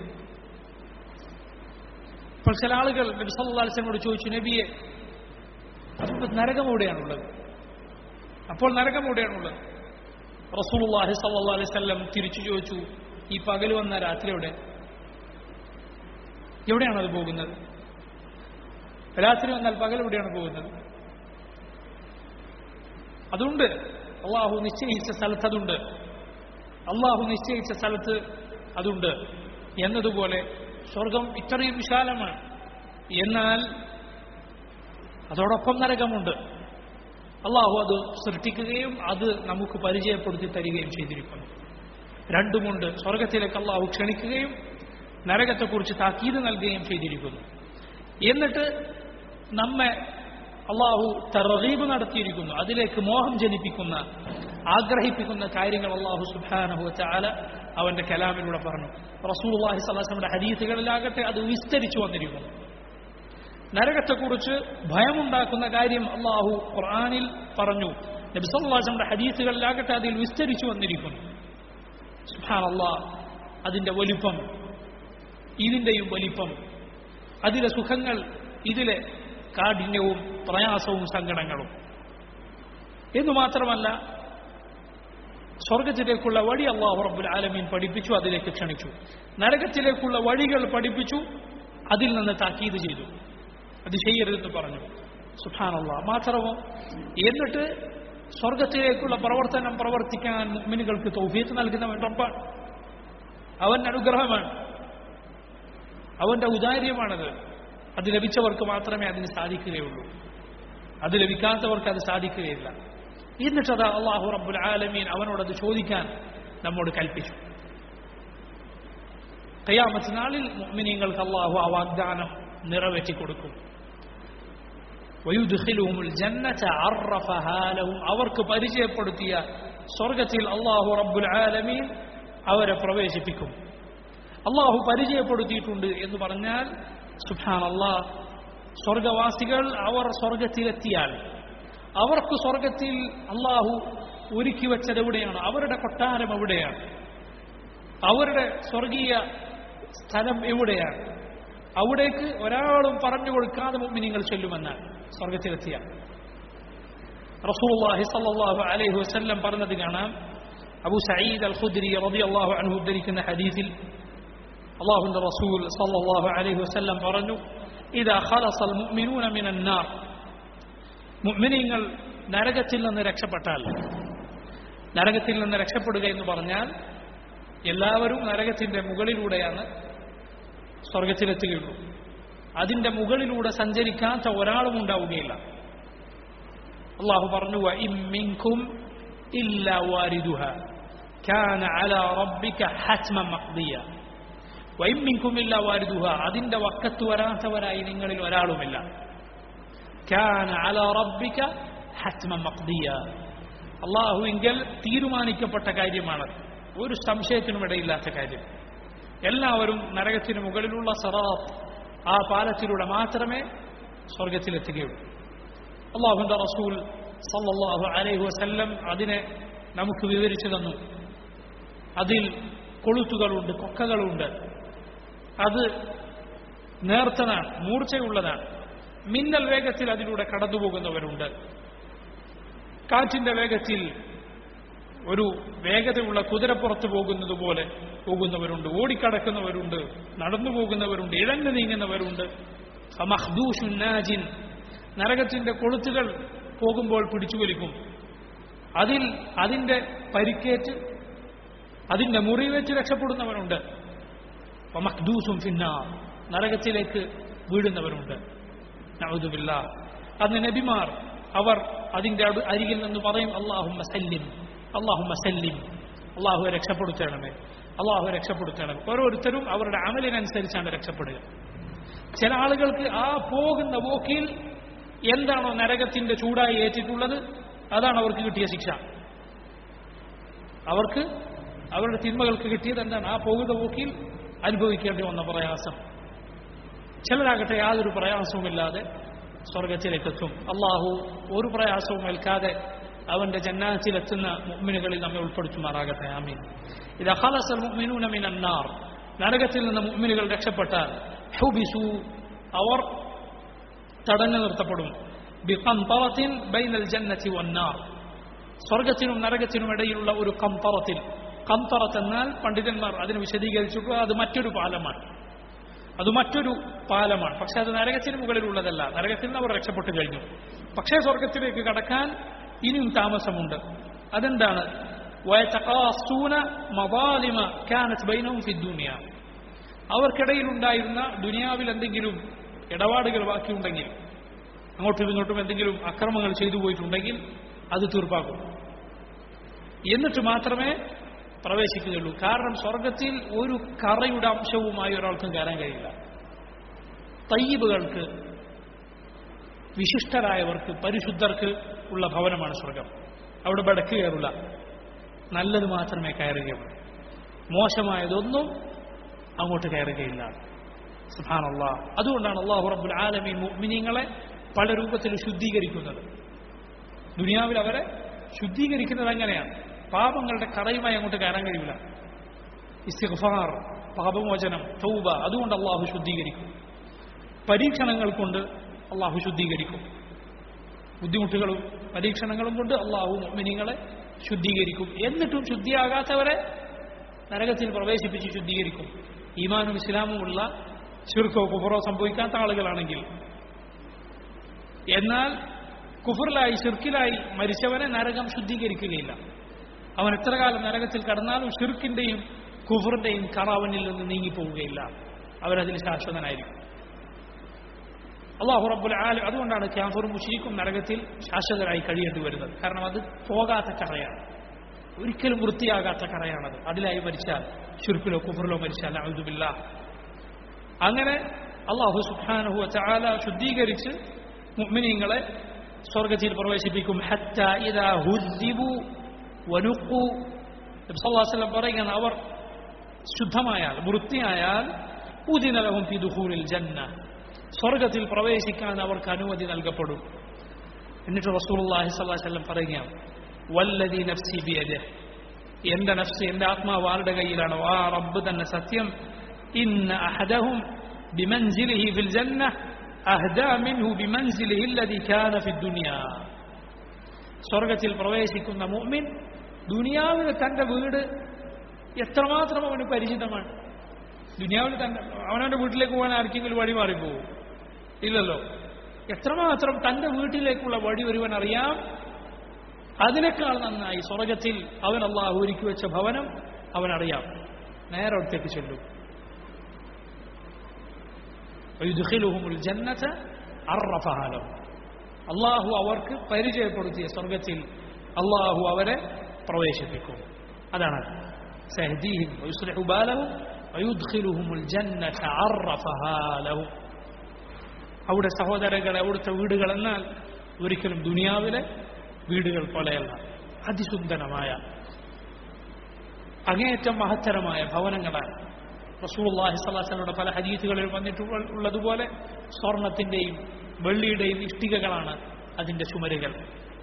ഇപ്പോൾ ചില ആളുകൾ നബി സല്ലല്ലാഹു അലൈഹി വസല്ലമയോട് ചോദിച്ചു നബിയെ അപ്പോൾ നരകം എവിടെയാണുള്ളത് അപ്പോൾ നരകം എവിടെയാണുള്ളത് റസൂലുള്ളാഹി സല്ലല്ലാഹു അലൈഹി വസല്ലം തിരിച്ചു ചോദിച്ചു ഈ പകൽ വന്ന രാത്രി എവിടെ എവിടെയാണ് അത് പോകുന്നത് രാത്രി വന്നാൽ പകൽ എവിടെയാണ് പോകുന്നത് അതുണ്ട് അള്ളാഹു നിശ്ചയിച്ച സ്ഥലത്ത് അതുണ്ട് അള്ളാഹു നിശ്ചയിച്ച സ്ഥലത്ത് അതുണ്ട് എന്നതുപോലെ സ്വർഗം ഇത്രയും വിശാലമാണ് എന്നാൽ അതോടൊപ്പം നരകമുണ്ട് അള്ളാഹു അത് സൃഷ്ടിക്കുകയും അത് നമുക്ക് പരിചയപ്പെടുത്തി തരികയും ചെയ്തിരിക്കുന്നു രണ്ടുമുണ്ട് സ്വർഗത്തിലേക്ക് അള്ളാഹു ക്ഷണിക്കുകയും നരകത്തെക്കുറിച്ച് താക്കീത് നൽകുകയും ചെയ്തിരിക്കുന്നു എന്നിട്ട് നമ്മെ അള്ളാഹു തറീബ് നടത്തിയിരിക്കുന്നു അതിലേക്ക് മോഹം ജനിപ്പിക്കുന്ന ആഗ്രഹിപ്പിക്കുന്ന കാര്യങ്ങൾ അള്ളാഹു സുബാനഹു ചാല അവന്റെ കലാമിലൂടെ പറഞ്ഞു റസൂൽ അള്ളാഹി സ്വലാസ്ലമിന്റെ ഹദീസുകളിലാകട്ടെ അത് വിസ്തരിച്ചു വന്നിരിക്കുന്നു നരകത്തെക്കുറിച്ച് ഭയമുണ്ടാക്കുന്ന കാര്യം അള്ളാഹു ഖുർആാനിൽ പറഞ്ഞു നബി സല്ലാസ്ലമിന്റെ ഹദീസുകളിലാകട്ടെ അതിൽ വിസ്തരിച്ചു വന്നിരിക്കുന്നു സുഹാൻ അള്ളാഹ് അതിന്റെ വലിപ്പം ഇതിന്റെയും വലിപ്പം അതിലെ സുഖങ്ങൾ ഇതിലെ കാഠിന്യവും പ്രയാസവും സങ്കടങ്ങളും എന്നു മാത്രമല്ല സ്വർഗത്തിലേക്കുള്ള വഴി അള്ളാഹു റബ്ബുൽ ആലമീൻ പഠിപ്പിച്ചു അതിലേക്ക് ക്ഷണിച്ചു നരകത്തിലേക്കുള്ള വഴികൾ പഠിപ്പിച്ചു അതിൽ നിന്ന് താക്കീത് ചെയ്തു അത് ചെയ്യരുതെന്ന് പറഞ്ഞു സുഖാനുള്ള മാത്രമോ എന്നിട്ട് സ്വർഗത്തിലേക്കുള്ള പ്രവർത്തനം പ്രവർത്തിക്കാൻ മുഅ്മിനുകൾക്ക് തൗഫീത്ത് നൽകുന്നവൻ റബ്ബാണ് അവൻ അനുഗ്രഹമാണ് അവന്റെ ഔദാര്യമാണത് അത് ലഭിച്ചവർക്ക് മാത്രമേ അതിന് സാധിക്കുകയുള്ളൂ അത് ലഭിക്കാത്തവർക്ക് അത് സാധിക്കുകയില്ല എന്നിട്ടത് അള്ളാഹു റബ്ബുൽ ആലമീൻ അവനോടത് ചോദിക്കാൻ നമ്മോട് കൽപ്പിച്ചു കയ്യാമത്ത് നാളിൽ മുഅ്മിനീങ്ങൾക്ക് അള്ളാഹു ആ വാഗ്ദാനം നിറവേറ്റി കൊടുക്കും വയുദ്ഖിലുഹുമുൽ ജന്നത അറഫഹാ ലഹും അവർക്ക് പരിചയപ്പെടുത്തിയ സ്വർഗത്തിൽ അള്ളാഹു റബ്ബുൽ ആലമീൻ അവരെ പ്രവേശിപ്പിക്കും അള്ളാഹു പരിചയപ്പെടുത്തിയിട്ടുണ്ട് എന്ന് പറഞ്ഞാൽ സുഹാൻ അള്ളാഹ് സ്വർഗവാസികൾ അവർ സ്വർഗത്തിലെത്തിയാൽ അവർക്ക് സ്വർഗത്തിൽ അള്ളാഹു ഒരുക്കി വെച്ചത് എവിടെയാണ് അവരുടെ കൊട്ടാരം എവിടെയാണ് അവരുടെ സ്വർഗീയ സ്ഥലം എവിടെയാണ് അവിടേക്ക് ഒരാളും പറഞ്ഞു കൊടുക്കാതെ മുമ്പ് നിങ്ങൾ ചെല്ലുമെന്നാണ് സ്വർഗത്തിലെത്തിയ റസൂലുള്ളാഹി സ്വല്ലല്ലാഹു അലൈഹി വസല്ലം പറഞ്ഞത് കാണാം അബു സഈദ് അൽ ഖുദ്രി റളിയല്ലാഹു അൻഹു ഉദ്ധരിക്കുന്ന ഹദീസിൽ അള്ളാഹുവിന്റെ റസൂൽ സല്ലല്ലാഹു അലൈഹി വസല്ലം പറഞ്ഞു ഇദാ ഖലസൽ മുഅ്മിനൂന മിനൻ നാർ മുഅ്മിനീങ്ങൾ നരകത്തിൽ നിന്ന് രക്ഷപ്പെട്ടാൽ നരകത്തിൽ നിന്ന് രക്ഷപ്പെടുക എന്ന് പറഞ്ഞാൽ എല്ലാവരും നരകത്തിന്റെ മുകളിലൂടെയാണ് സ്വർഗത്തിലെത്തുകയുള്ളൂ അതിന്റെ മുകളിലൂടെ സഞ്ചരിക്കാത്ത ഒരാളും ഉണ്ടാവുകയില്ല അള്ളാഹു പറഞ്ഞു ഇമ്മിൻകും ഇല്ല വാരിദുഹ كان على ربك حتما مقضيا വൈമിൻകുമില്ല വാരുതുഹ അതിന്റെ വക്കത്ത് വരാത്തവരായി നിങ്ങളിൽ ഒരാളുമില്ല كان على ربك حتما مقضيا അള്ളാഹുവിങ്കൽ തീരുമാനിക്കപ്പെട്ട കാര്യമാണ് ഒരു സംശയത്തിനും ഇടയില്ലാത്ത കാര്യം എല്ലാവരും നരകത്തിന് മുകളിലുള്ള സറാത്ത് ആ പാലത്തിലൂടെ മാത്രമേ സ്വർഗത്തിലെത്തുകയുള്ളൂ അള്ളാഹുന്റെ റസൂൽ സല്ലല്ലാഹു അലൈഹി വസല്ലം അതിനെ നമുക്ക് വിവരിച്ചു തന്നു അതിൽ കൊളുത്തുകളുണ്ട് കൊക്കകളുണ്ട് അത് നേർത്തതാണ് മൂർച്ചയുള്ളതാണ് മിന്നൽ വേഗത്തിൽ അതിലൂടെ കടന്നുപോകുന്നവരുണ്ട് കാറ്റിന്റെ വേഗത്തിൽ ഒരു വേഗതയുള്ള കുതിരപ്പുറത്ത് പോകുന്നത് പോലെ പോകുന്നവരുണ്ട് ഓടിക്കടക്കുന്നവരുണ്ട് നടന്നു പോകുന്നവരുണ്ട് ഇഴഞ്ഞു നീങ്ങുന്നവരുണ്ട് ഫമഹ്ദൂഷുന്നാജിൻ നരകത്തിന്റെ കൊളുത്തുകൾ പോകുമ്പോൾ പിടിച്ചു വലിക്കും അതിൽ അതിന്റെ പരിക്കേറ്റ് അതിന്റെ മുറിവേറ്റ് രക്ഷപ്പെടുന്നവരുണ്ട് ഫമഹ്ദൂസും ഫിന്നാർ നരകത്തിലേക്ക് വീഴുന്നവരുണ്ട് നഅൂദുബില്ലാ അന്ന് നബിമാർ അവർ അതിന്റെ അടു- അരികിൽ നിന്ന് പറയും അള്ളാഹുമ്മ സല്ലിം അള്ളാഹുമ്മ സല്ലിം അള്ളാഹുവെ രക്ഷപ്പെടുത്തണമേ അള്ളാഹുവെ രക്ഷപ്പെടുത്തണമേ ഓരോരുത്തരും അവരുടെ അമലിനനുസരിച്ചാണ് രക്ഷപ്പെടുക ചില ആളുകൾക്ക് ആ പോകുന്ന പോക്കിൽ എന്താണോ നരകത്തിന്റെ ചൂടായി ഏറ്റിട്ടുള്ളത് അതാണ് അവർക്ക് കിട്ടിയ ശിക്ഷ അവർക്ക് അവരുടെ തിന്മകൾക്ക് കിട്ടിയത് എന്താണ് ആ പോകുന്ന പോക്കിൽ അനുഭവിക്കേണ്ടി വന്ന പ്രയാസം ചിലരാകട്ടെ യാതൊരു പ്രയാസവുമില്ലാതെ സ്വർഗത്തിലേക്കെത്തും അള്ളാഹു ഒരു പ്രയാസവും ഏൽക്കാതെ അവന്റെ ജന്നാത്തിലെത്തുന്ന മുഅ്മിനുകളിൽ നമ്മെ ഉൾപ്പെടുത്തുമാറാകട്ടെ ആമീൻ ഇത് ഖലസൽ മുഅ്മിനൂന മിനൻ നാർ നരകത്തിൽ നിന്ന് മുഅ്മിനുകൾ രക്ഷപ്പെട്ടാൽ ഹുബിസു അവർ തടഞ്ഞു നിർത്തപ്പെടും ബിഖംതറത്തിൻ ബൈനൽ ജന്നത്തി വന്നാർ സ്വർഗത്തിനും നരകത്തിനും ഇടയിലുള്ള ഒരു കംതറത്തിൽ കംതറത്ത് എന്നാൽ പണ്ഡിതന്മാർ അതിന് വിശദീകരിച്ചിട്ടുള്ള അത് മറ്റൊരു പാലമാണ് അത് മറ്റൊരു പാലമാണ് പക്ഷെ അത് നരകത്തിന് മുകളിലുള്ളതല്ല നരകത്തിൽ നിന്ന് അവർ രക്ഷപ്പെട്ടു കഴിഞ്ഞു പക്ഷേ സ്വർഗത്തിലേക്ക് കടക്കാൻ ഇനിയും താമസമുണ്ട് അതെന്താണ് വയതഖാസൂന മവാലിമ കാനത്ത് ബൈനഹും ഫിദ്ദുനിയ അവർക്കിടയിലുണ്ടായിരുന്ന ദുനിയാവിൽ എന്തെങ്കിലും ഇടപാടുകൾ ബാക്കിയുണ്ടെങ്കിൽ അങ്ങോട്ടും ഇങ്ങോട്ടും എന്തെങ്കിലും അക്രമങ്ങൾ ചെയ്തു പോയിട്ടുണ്ടെങ്കിൽ അത് തീർപ്പാക്കും എന്നിട്ട് മാത്രമേ പ്രവേശിക്കുകയുള്ളൂ കാരണം സ്വർഗത്തിൽ ഒരു കറയുടെ അംശവുമായി ഒരാൾക്കും കയറാൻ കഴിയില്ല തയ്യബുകൾക്ക് വിശിഷ്ടരായവർക്ക് പരിശുദ്ധർക്ക് ഉള്ള ഭവനമാണ് സ്വർഗം അവിടെ ബടക്ക് കയറില്ല നല്ലത് മാത്രമേ കയറുകയുള്ളൂ മോശമായതൊന്നും അങ്ങോട്ട് കയറുകയില്ല സുഹാനുള്ള അതുകൊണ്ടാണ് അള്ളാഹു റബ്ബുൽ ആലമീൻ മുഅ്മിനീങ്ങളെ പല രൂപത്തിൽ ശുദ്ധീകരിക്കുന്നത് ദുനിയാവിൽ അവരെ ശുദ്ധീകരിക്കുന്നത് എങ്ങനെയാണ് പാപങ്ങളുടെ കറയുമായി അങ്ങോട്ട് കയറാൻ കഴിയില്ല ഇസ്തിഗ്ഫാർ പാപമോചനം തൗബ അതുകൊണ്ട് അള്ളാഹു ശുദ്ധീകരിക്കും പരീക്ഷണങ്ങൾ കൊണ്ട് അള്ളാഹു ശുദ്ധീകരിക്കും ബുദ്ധിമുട്ടുകളും പരീക്ഷണങ്ങളും കൊണ്ട് അള്ളാഹു മിനിങ്ങളെ ശുദ്ധീകരിക്കും എന്നിട്ടും ശുദ്ധിയാകാത്തവരെ നരകത്തിൽ പ്രവേശിപ്പിച്ച് ശുദ്ധീകരിക്കും ഈമാനും ഇസ്ലാമും ഉള്ള ചുരുക്കോ കുഫറോ സംഭവിക്കാത്ത ആളുകളാണെങ്കിൽ എന്നാൽ കുഫറിലായി ഷിർക്കിലായി മരിച്ചവനെ നരകം ശുദ്ധീകരിക്കുകയില്ല അവൻ എത്ര കാലം നരകത്തിൽ കടന്നാലും ഷിർക്കിന്റെയും കുഫറിന്റെയും കറാവനിൽ നിന്ന് നീങ്ങിപ്പോവുകയില്ല അവരതിൽ ശാശ്വതനായിരിക്കും അള്ളാഹു റബ്ബുൽ ആലം അതുകൊണ്ടാണ് ക്യാഫറും മുഷീഖും നരകത്തിൽ ശാശ്വതരായി കഴിയേണ്ടി വരുന്നത് കാരണം അത് പോകാത്ത കറയാണ് ഒരിക്കലും വൃത്തിയാകാത്ത കറയാണത് അതിലായി മരിച്ചാൽ ഷിർക്കിലോ കുഫറിലോ മരിച്ചാൽ അഴുതുമില്ല അങ്ങനെ അള്ളാഹു സുഖാനഹു ചാല ശുദ്ധീകരിച്ച് മുഅ്മിനീങ്ങളെ സ്വർഗത്തിൽ പ്രവേശിപ്പിക്കും ഹത്ത ഇദാ ഹുദ്ദിബു വനുഖു നബി സല്ലല്ലാഹു അലൈഹി വസല്ലം പറയുകയാണ് അവർ ശുദ്ധമായാൽ വൃത്തിയായാൽ ഉദിനലഹും ഫി ദുഖൂലിൽ ജന്ന സ്വർഗത്തിൽ പ്രവേശിക്കാൻ അവർക്ക് അനുമതി നൽകപ്പെടും എന്നിട്ട് റസൂലുള്ളാഹി സ്വല്ലല്ലാഹു അലൈഹി വസല്ലം പറയുകയാണ് വല്ലദി നഫ്സി ബിയദിഹ് എന്റെ നഫ്സ് എന്റെ ആത്മാവ് ആരുടെ കയ്യിലാണോ ആ റബ്ബ് തന്നെ സത്യം ഇന്ന അഹദഹും ബിമൻസിലിഹി ഫിൽ ജന്ന അഹ്ദാ മിൻഹു ബിമൻസിലിഹി അല്ലദി കാന ഫി ദുനിയ സ്വർഗത്തിൽ പ്രവേശിക്കുന്ന മുഅ്മിൻ ദുനിയാവിൽ തന്റെ വീട് എത്രമാത്രം അവന് പരിചിതമാണ് ദുനിയാവിൽ തന്റെ അവനവന്റെ വീട്ടിലേക്ക് പോകാൻ ആർക്കെങ്കിലും വഴി മാറിപ്പോകും ഇല്ലല്ലോ എത്രമാത്രം തന്റെ വീട്ടിലേക്കുള്ള വഴി ഒരുവൻ അറിയാം അതിനേക്കാൾ നന്നായി സ്വർഗത്തിൽ അവൻ അള്ളാഹു ഒരുക്കി വെച്ച ഭവനം അവൻ അറിയാം നേരെ അടുത്തേക്ക് ചെല്ലും വയുദ്ഖിലുഹുമുൽ ജന്നത അർറഫഹ ലഹും അള്ളാഹു അവർക്ക് പരിചയപ്പെടുത്തിയ സ്വർഗത്തിൽ അള്ളാഹു അവരെ പ്രവേശിപ്പിക്കും അതാണ് സഹദീഹിം വയുസ്ലിഹു ബാലഹും വയുദ്ഖിലുഹുമുൽ ജന്നത അറഫഹാ ലഹും അവിടെ സഹോദരങ്ങളെ അവിടുത്തെ വീടുകൾ എന്നാൽ ഒരിക്കലും ദുനിയാവിലെ വീടുകൾ പോലെയല്ല അതിസുന്ദരമായ അങ്ങേയറ്റം മഹത്തരമായ ഭവനങ്ങളാണ് റസൂലുള്ളാഹി സ്വല്ലല്ലാഹു പല ഹദീസുകളിൽ വന്നിട്ടുള്ളതുപോലെ സ്വർണത്തിന്റെയും വെള്ളിയുടെയും ഇഷ്ടികകളാണ് അതിന്റെ ചുമരുകൾ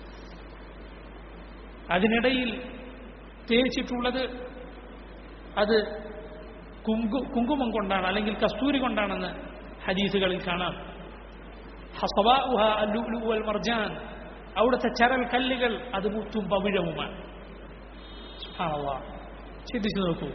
അതിനിടയിൽ തേച്ചിട്ടുള്ളത് അത് കുങ്കു കുങ്കുമം കൊണ്ടാണ് അല്ലെങ്കിൽ കസ്തൂരി കൊണ്ടാണെന്ന് ഹദീസുകളിൽ കാണാം ഹസവാഉഹ അല്ലുലു വൽ മർജാൻ അവിടുത്തെ ചരൽ കല്ലുകൾ അത് മുത്തും പവിഴവുമാണ് സുബ്ഹാനല്ലാഹ് ചിന്തിച്ചു നോക്കൂ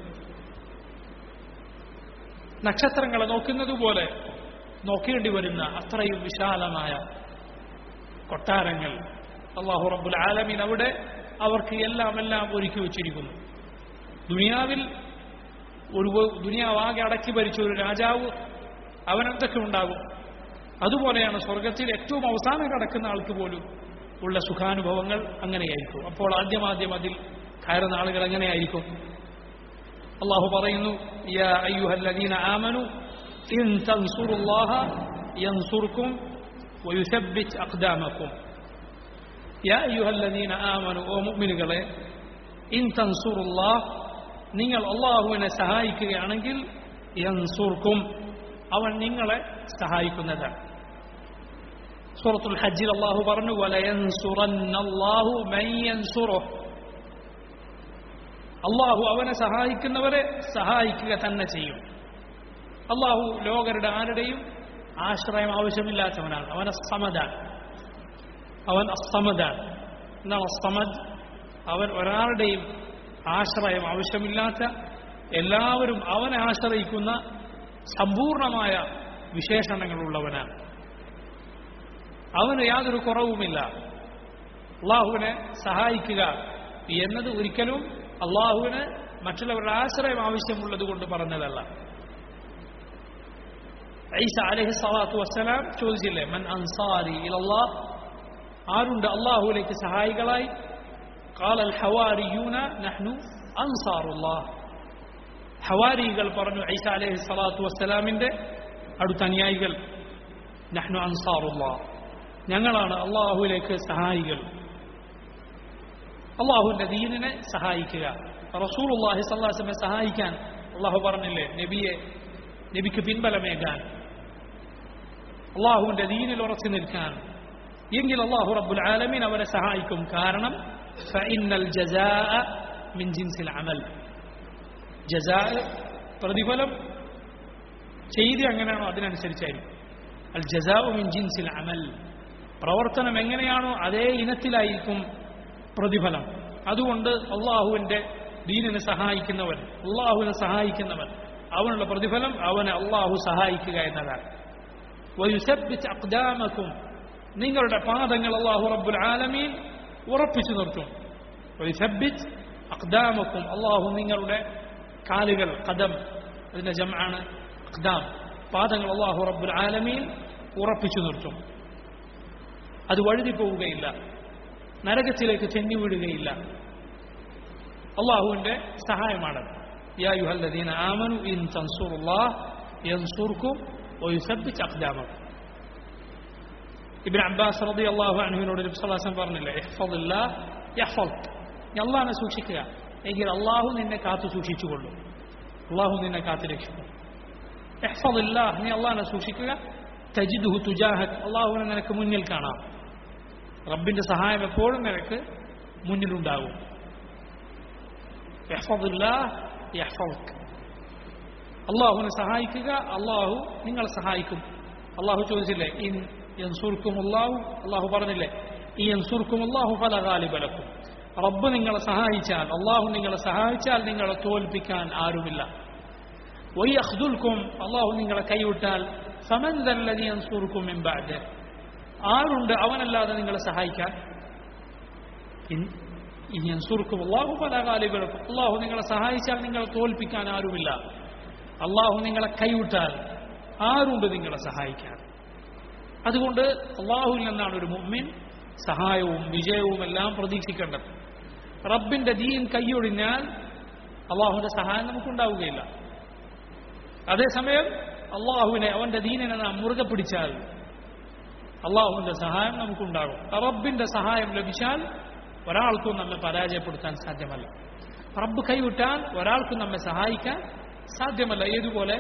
നക്ഷത്രങ്ങളെ നോക്കുന്നത് പോലെ നോക്കേണ്ടി വരുന്ന അത്രയും വിശാലമായ കൊട്ടാരങ്ങൾ അള്ളാഹു റബ്ബുൽ ആലമീൻ അവിടെ അവർക്ക് എല്ലാം എല്ലാം ഒരുക്കി വച്ചിരിക്കുന്നു ദുനിയാവിൽ ഒരു ദുനിയാവാകെ അടക്കി ഭരിച്ച ഒരു രാജാവ് അവനെന്തൊക്കെ ഉണ്ടാകും അതുപോലെയാണ് സ്വർഗത്തിൽ ഏറ്റവും അവസാനം കിടക്കുന്ന ആൾക്ക് പോലും ഉള്ള സുഖാനുഭവങ്ങൾ അങ്ങനെയായിരിക്കും അപ്പോൾ ആദ്യം ആദ്യം അതിൽ കയറുന്ന ആളുകൾ എങ്ങനെയായിരിക്കും അള്ളാഹു പറയുന്നു യാ അയ്യുഹല്ലദീന ആമനു ഇൻ തൻസുറുല്ലാഹ യൻസുർക്കും വയുസബ്ബിത് അഖ്ദാമക്കും യാ അയ്യുഹല്ലദീന ആമനു ഓ മുഅ്മിനുകളെ ഇൻ തൻസുറുല്ലാഹ് നിങ്ങൾ അള്ളാഹുവിനെ സഹായിക്കുകയാണെങ്കിൽ യൻസുർക്കും അവൻ നിങ്ങളെ സഹായിക്കുന്നതാണ് സൂറത്തുൽ ഹജ്ജിൽ അള്ളാഹു പറഞ്ഞു വലയൻസുറന്നല്ലാഹു മൻ യൻസുറുഹ് അള്ളാഹു അവനെ സഹായിക്കുന്നവരെ സഹായിക്കുക തന്നെ ചെയ്യും അള്ളാഹു ലോകരുടെ ആരുടെയും ആശ്രയം ആവശ്യമില്ലാത്തവനാണ് അവൻ അസമദാണ് അവൻ അസമദാണ് എന്താണ് അസമദ് അവൻ ഒരാളുടെയും ആശ്രയം ആവശ്യമില്ലാത്ത എല്ലാവരും അവനെ ആശ്രയിക്കുന്ന സമ്പൂർണമായ വിശേഷണങ്ങളുള്ളവനാണ് അവന് യാതൊരു കുറവുമില്ല അള്ളാഹുവിനെ സഹായിക്കുക എന്നത് ഒരിക്കലും അള്ളാഹുവിന് മറ്റുള്ളവരുടെ ആശ്രയം ആവശ്യമുള്ളത് കൊണ്ട് പറഞ്ഞതല്ല ഐസ അലഹി സ്വലാത്തു വസ്സലാം ചോദിച്ചില്ലേ മൻ അൻസാരി ഇലല്ലാഹ് ആരുണ്ട് അള്ളാഹുവിലേക്ക് സഹായികളായി കാലൽ ഹവാരിയൂന നഹ്നു അൻസാറുല്ലാഹ് ഹവാരികൾ പറഞ്ഞു ഐസ അലഹി സ്വലാത്തു വസ്സലാമിന്റെ അടുത്ത അനുയായികൾ നഹ്നു അൻസാറുല്ലാഹ് ഞങ്ങളാണ് അള്ളാഹുവിലേക്ക് സഹായികൾ അള്ളാഹുവിന്റെ ദീനിനെ സഹായിക്കുക റസൂൽ അള്ളാഹി സല്ലാസിനെ സഹായിക്കാൻ അള്ളാഹു പറഞ്ഞില്ലേ നബിയെ നബിക്ക് പിൻബലമേകാൻ അള്ളാഹുവിന്റെ ദീനിൽ ഉറച്ചു നിൽക്കാൻ എങ്കിൽ അള്ളാഹു റബ്ബുൽ ആലമീൻ അവരെ സഹായിക്കും കാരണം ഫഇന്നൽ ജസാഅ മിൻ ജിൻസിൽ അമൽ ജസാ പ്രതിഫലം ചെയ്തി എങ്ങനെയാണോ അതിനനുസരിച്ചായിരിക്കും അൽ ജസാഉ മിൻ ജിൻസിൽ അമൽ പ്രവർത്തനം എങ്ങനെയാണോ അതേ ഇനത്തിലായിരിക്കും പ്രതിഫലം അതുകൊണ്ട് അള്ളാഹുവിന്റെ ദീനിനെ സഹായിക്കുന്നവൻ അള്ളാഹുവിനെ സഹായിക്കുന്നവൻ അവനുള്ള പ്രതിഫലം അവനെ അള്ളാഹു സഹായിക്കുക എന്നതാണ് വയുസബ്ബിച്ച് അക്ദാമക്കും നിങ്ങളുടെ പാദങ്ങൾ അള്ളാഹു റബ്ബുൽ ആലമീൻ ഉറപ്പിച്ചു നിർത്തും വയുസബ്ബിച്ച് അക്ദാമക്കും അള്ളാഹു നിങ്ങളുടെ കാലുകൾ കദം അതിന്റെ ജമാണ് അക്ദാം പാദങ്ങൾ അള്ളാഹു റബ്ബുൽ ആലമീൻ ഉറപ്പിച്ചു നിർത്തും അത് വഴുതി പോവുകയില്ല നരകത്തിലേക്ക് ചെന്നി വീടുകയില്ല അള്ളാഹുവിന്റെ സഹായമാണ് യാ യുഹല്ലദീന ആമനു ഇൻ തൻസുറുല്ലാഹ് യൻസുർക്കും വയുസബ്ബിത് അഖ്ദാമക്കും ഇബ്നു അബ്ബാസ് റളിയല്ലാഹു അൻഹുവിനോട് നബി സല്ലല്ലാഹു അലൈഹി വസല്ലം പറഞ്ഞില്ലേ ഇഹ്ഫദില്ലാഹ് യഹ്ഫദ് നീ അള്ളാഹിനെ സൂക്ഷിക്കുക എങ്കിൽ അള്ളാഹു നിന്നെ കാത്തു സൂക്ഷിച്ചുകൊള്ളും അള്ളാഹു നിന്നെ കാത്തു രക്ഷിക്കും ഇഹ്ഫദില്ലാഹ് നീ അള്ളാഹിനെ സൂക്ഷിക്കുക തജിദുഹു തുജാഹക് അള്ളാഹുവിനെ നിനക്ക് മുന്നിൽ കാണാം റബ്ബിന്റെ സഹായം എപ്പോഴും നിനക്ക് മുന്നിലുണ്ടാകും അള്ളാഹുവിനെ സഹായിക്കുക അള്ളാഹു നിങ്ങളെ സഹായിക്കും അള്ളാഹു ചോദിച്ചില്ലേ ഇൻ യൻസുർക്കും അള്ളാഹു അള്ളാഹു പറഞ്ഞില്ലേ ഈ യൻസുർക്കും അള്ളാഹു പല കാലിബലക്കും റബ്ബ് നിങ്ങളെ സഹായിച്ചാൽ അള്ളാഹു നിങ്ങളെ സഹായിച്ചാൽ നിങ്ങളെ തോൽപ്പിക്കാൻ ആരുമില്ല വൈ അഹ്ദുൽക്കും അള്ളാഹു നിങ്ങളെ കൈവിട്ടാൽ സമന്തല്ലതി യൻസുർക്കും എമ്പാട് ആരുണ്ട് അവനല്ലാതെ നിങ്ങളെ സഹായിക്കാൻ യൻസുർക്കും അള്ളാഹു പല കാലിബലക്കും അള്ളാഹു നിങ്ങളെ സഹായിച്ചാൽ നിങ്ങളെ തോൽപ്പിക്കാൻ ആരുമില്ല അള്ളാഹു നിങ്ങളെ കൈവിട്ടാൽ ആരുണ്ട് നിങ്ങളെ സഹായിക്കാൻ അതുകൊണ്ട് അള്ളാഹുവിൽ നിന്നാണ് ഒരു മുമ്മിൻ സഹായവും വിജയവും എല്ലാം പ്രതീക്ഷിക്കേണ്ടത് റബ്ബിന്റെ ദീൻ കൈയൊഴിഞ്ഞാൽ അള്ളാഹുവിന്റെ സഹായം നമുക്കുണ്ടാവുകയില്ല അതേസമയം അള്ളാഹുവിനെ അവന്റെ ദീനിനെ നാം മുറുകെ പിടിച്ചാൽ അള്ളാഹുവിന്റെ സഹായം നമുക്കുണ്ടാകും റബ്ബിന്റെ സഹായം ലഭിച്ചാൽ ഒരാൾക്കും നമ്മെ പരാജയപ്പെടുത്താൻ സാധ്യമല്ല റബ്ബ് കൈവിട്ടാൽ ഒരാൾക്കും നമ്മെ സഹായിക്കാൻ സാധ്യമല്ല ഏതുപോലെ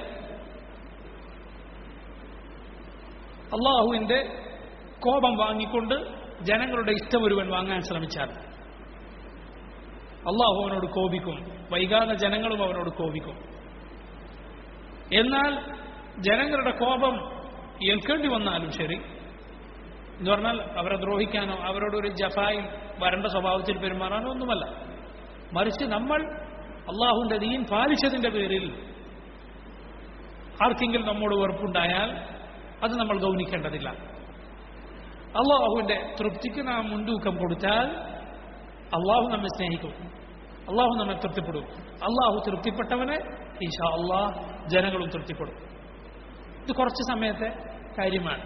അള്ളാഹുവിന്റെ കോപം വാങ്ങിക്കൊണ്ട് ജനങ്ങളുടെ ഇഷ്ടം ഒരുവൻ വാങ്ങാൻ ശ്രമിച്ചാൽ അള്ളാഹു അവനോട് കോപിക്കും വൈകാതെ ജനങ്ങളും അവനോട് കോപിക്കും എന്നാൽ ജനങ്ങളുടെ കോപം ഏൽക്കേണ്ടി വന്നാലും ശരി എന്ന് പറഞ്ഞാൽ അവരെ ദ്രോഹിക്കാനോ അവരോടൊരു ജഫായിൽ വരണ്ട സ്വഭാവത്തിൽ പെരുമാറാനോ ഒന്നുമല്ല മറിച്ച് നമ്മൾ അള്ളാഹുവിന്റെ ദീൻ പാലിച്ചതിന്റെ പേരിൽ ആർക്കെങ്കിലും നമ്മോട് വെറുപ്പുണ്ടായാൽ അത് നമ്മൾ ഗൗനിക്കേണ്ടതില്ല അള്ളാഹുവിന്റെ തൃപ്തിക്ക് നാം മുൻതൂക്കം കൊടുത്താൽ അള്ളാഹു നമ്മെ സ്നേഹിക്കും അള്ളാഹു നമ്മെ തൃപ്തിപ്പെടും അള്ളാഹു തൃപ്തിപ്പെട്ടവനെ ഈശാ അള്ളാഹ് ജനങ്ങളും തൃപ്തിപ്പെടും ഇത് കുറച്ച് സമയത്തെ കാര്യമാണ്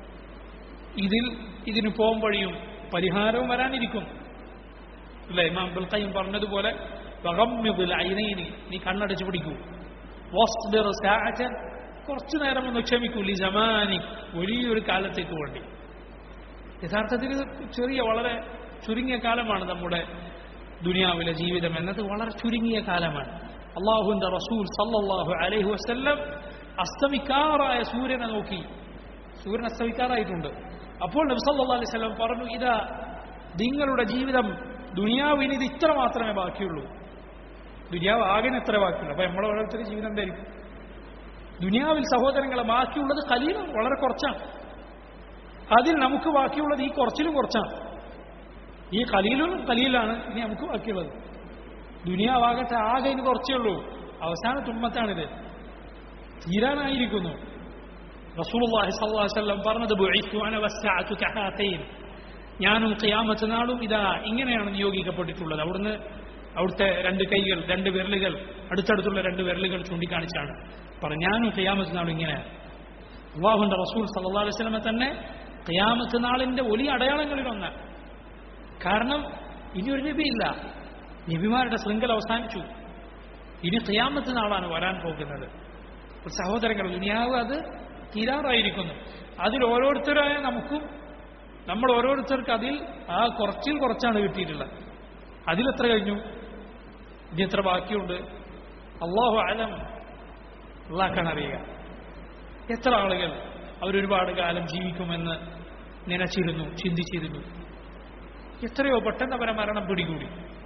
ഇതിൽ ഇതിന് പോകുമ്പോഴും പരിഹാരവും വരാനിരിക്കും അല്ലേ ഇമാം ബുൽഖയും പറഞ്ഞതുപോലെ വഗമ്മിദുൽ ഐനൈനി നീ കണ്ണടച്ച് പിടിക്കൂ വസ്ബിർ സാഅത കുറച്ചു നേരം ഒന്ന് ക്ഷമിക്കൂ ലി ജമാനി വലിയൊരു കാലത്തേക്ക് വേണ്ടി യഥാർത്ഥത്തിൽ ഇത് ചെറിയ വളരെ ചുരുങ്ങിയ കാലമാണ് നമ്മുടെ ദുനിയാവിലെ ജീവിതം എന്നത് വളരെ ചുരുങ്ങിയ കാലമാണ് അള്ളാഹുവിന്റെ റസൂൽ സല്ലല്ലാഹു അലൈഹി വസല്ലം അസ്തമിക്കാറായ സൂര്യനെ നോക്കി സൂര്യൻ അസ്തമിക്കാറായിട്ടുണ്ട് അപ്പോൾ നബി സല്ലല്ലാഹു അലൈഹി വസല്ലം പറഞ്ഞു ഇതാ നിങ്ങളുടെ ജീവിതം ദുനിയാവിന് ഇത് ഇത്ര മാത്രമേ ബാക്കിയുള്ളൂ ദുനിയാവ് ആകെ എത്ര ബാക്കിയുള്ളൂ അപ്പൊ നമ്മളെ ഓരോരുത്തരുടെ ജീവിതം എന്തായിരിക്കും ദുനിയാവിൽ സഹോദരങ്ങളെ ബാക്കിയുള്ളത് കലീലാണ് വളരെ കുറച്ചാണ് അതിൽ നമുക്ക് ബാക്കിയുള്ളത് ഈ കുറച്ചിലും കുറച്ചാണ് ഈ കലീലും കലീലാണ് ഇനി നമുക്ക് ബാക്കിയുള്ളത് ദുനിയാവാകട്ടെ ആകെ ഇനി കുറച്ചേ ഉള്ളൂ അവസാന തുമ്മത്താണിത് തീരാനായിരിക്കുന്നു റസൂലുള്ളാഹി സ്വല്ലല്ലാഹു അലൈഹി വസല്ലം പറഞ്ഞത് ബുഇത്തു അന വസ്സഅതു കഹാതൈൻ ഞാനും ഖിയാമത്ത് നാളും ഇതാ ഇങ്ങനെയാണ് നിയോഗിക്കപ്പെട്ടിട്ടുള്ളത് അവിടുന്ന് അവിടുത്തെ രണ്ട് കൈകൾ രണ്ട് വിരലുകൾ അടുത്തടുത്തുള്ള രണ്ട് വിരലുകൾ ചൂണ്ടിക്കാണിച്ചാണ് പറഞ്ഞു ഞാനും ഖിയാമത്ത് നാളും ഇങ്ങനെയാണ് അള്ളാഹുന്റെ റസൂൽ സല്ലല്ലാഹു അലൈഹി വസല്ലമ തന്നെ ഖിയാമത്ത് നാളിന്റെ വലിയ അടയാളങ്ങളിലൊന്ന് കാരണം ഇനി ഒരു നബിയില്ല നബിമാരുടെ ശൃംഖല അവസാനിച്ചു ഇനി ഖിയാമത്ത് നാളാണ് വരാൻ പോകുന്നത് അപ്പോൾ സഹോദരങ്ങൾ ദുനിയാവ് അത് തീരാറായിരിക്കുന്നു അതിൽ ഓരോരുത്തരായ നമുക്കും നമ്മൾ ഓരോരുത്തർക്ക് അതിൽ ആ കുറച്ചിൽ കുറച്ചാണ് കിട്ടിയിട്ടുള്ളത് അതിലെത്ര കഴിഞ്ഞു ഇനി എത്ര ബാക്കിയുണ്ട് അള്ളാഹു ആലം അള്ളാഹ്ക്കാണ് അറിയുക എത്ര ആളുകൾ അവരൊരുപാട് കാലം ജീവിക്കുമെന്ന് നനച്ചിരുന്നു ചിന്തിച്ചിരുന്നു എത്രയോ പെട്ടെന്ന് അവരെ മരണം പിടികൂടി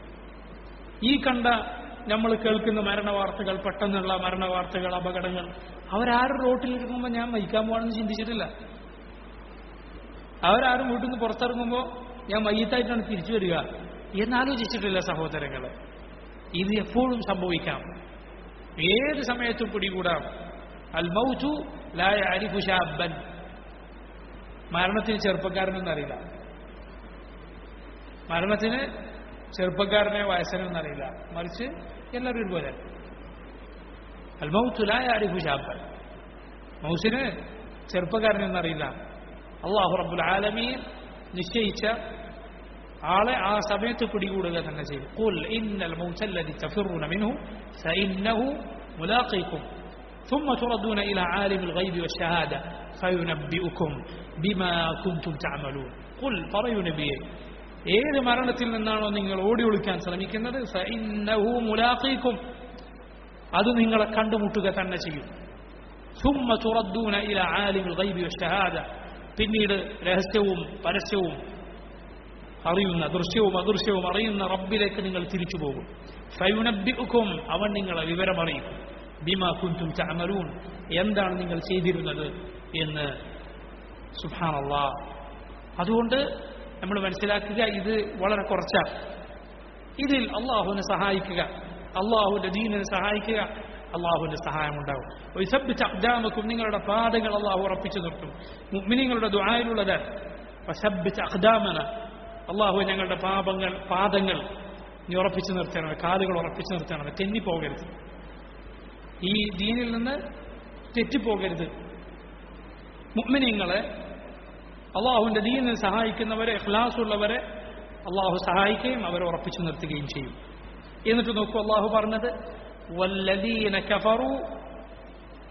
ഈ കണ്ട നമ്മൾ കേൾക്കുന്ന മരണ വാർത്തകൾ പെട്ടെന്നുള്ള മരണ വാർത്തകൾ അപകടങ്ങൾ അവരാരും റോട്ടിലിരിക്കുമ്പോൾ ഞാൻ മരിക്കാൻ പോകണമെന്ന് ചിന്തിച്ചിട്ടില്ല അവരാരും വീട്ടിൽ നിന്ന് പുറത്തിറങ്ങുമ്പോൾ ഞാൻ മയ്യത്തായിട്ടാണ് തിരിച്ചു വരിക എന്നാലോചിച്ചിട്ടില്ല സഹോദരങ്ങൾ ഇത് എപ്പോഴും സംഭവിക്കാം ഏത് സമയത്തും പിടികൂടാം അൽ മൗതു ലായ അരിഫുഷാബൻ മരണത്തിന് ചെറുപ്പക്കാരനൊന്നും അറിയില്ല മരണത്തിന് ചെറുപ്പക്കാരനെ വയസ്സനൊന്നും അറിയില്ല മറിച്ച് എല്ലാവരും ഒരുപോലെ അൽ മൗതു ലായ അരിഫുഷാബൻ മൗസിന് ചെറുപ്പക്കാരനൊന്നും അറിയില്ല അള്ളാഹു റബ്ബുൽ ആലമീൻ നിശ്ചയിച്ച ആളെ ആ സമയത്ത് പിടികൂടുക തന്നെ ചെയ്യും ഖുൽ ഇന്നൽ മൗതല്ലദി തഫിറൂന മിൻഹു ഫഇന്നഹു മുലാഖീകും ثم تردون إلى عالم الغيب والشهادة فينبئكم بما كنتم تعملون قل പറയൂ നബിയെ ഏത് മരണത്തിൽ നിന്നാണോ നിങ്ങൾ ഓടി ഒളിക്കാൻ ശ്രമിക്കുന്നത് فإنه ملاقيكم അത് നിങ്ങളെ കണ്ടുമുട്ടുക തന്നെ ചെയ്യും ثم تردون إلى عالم الغيب والشهادة പിന്നീട് രഹസ്യവും പരസ്യവും അറിയുന്ന ദൃശ്യവും അദൃശ്യവും അറിയുന്ന റബ്ബിലേക്ക് നിങ്ങൾ തിരിച്ചു പോകും ഫയുനബിക്കും അവൻ നിങ്ങളെ വിവരമറിയിക്കും ബിമ കുന്തും ചമലൂൻ എന്താണ് നിങ്ങൾ ചെയ്തിരുന്നത് എന്ന് സുഹാനല്ല അതുകൊണ്ട് നമ്മൾ മനസ്സിലാക്കുക ഇത് വളരെ കുറച്ചാണ് ഇതിൽ അള്ളാഹുവിനെ സഹായിക്കുക അള്ളാഹുവിന്റെ ദീനിനെ സഹായിക്കുക അള്ളാഹുവിന്റെ സഹായം ഉണ്ടാവും വൈസബ്ബിച്ച അഖ്ദാമക്കും നിങ്ങളുടെ പാദങ്ങൾ അള്ളാഹു ഉറപ്പിച്ചു നിർത്തും മുഅ്മിനീങ്ങളുടെ ദുആയിലുള്ളത് വസബ്ബിച്ച അഖ്ദാമന അള്ളാഹു ഞങ്ങളുടെ പാപങ്ങൾ പാദങ്ങൾ നീ ഉറപ്പിച്ചു നിർത്തണമേ കാലുകൾ ഉറപ്പിച്ചു നിർത്തണമേ തെന്നിപ്പോകരുത് ഈ ദീനിൽ നിന്ന് തെറ്റിപ്പോകരുത് മുഅ്മിനീങ്ങളെ അള്ളാഹുവിന്റെ ദീനിനെ സഹായിക്കുന്നവരെ ഇഖ്ലാസുള്ളവരെ അള്ളാഹു സഹായിക്കുകയും അവരെ ഉറപ്പിച്ചു നിർത്തുകയും ചെയ്യും എന്നിട്ട് നോക്കൂ അള്ളാഹു പറഞ്ഞത് والذين كفروا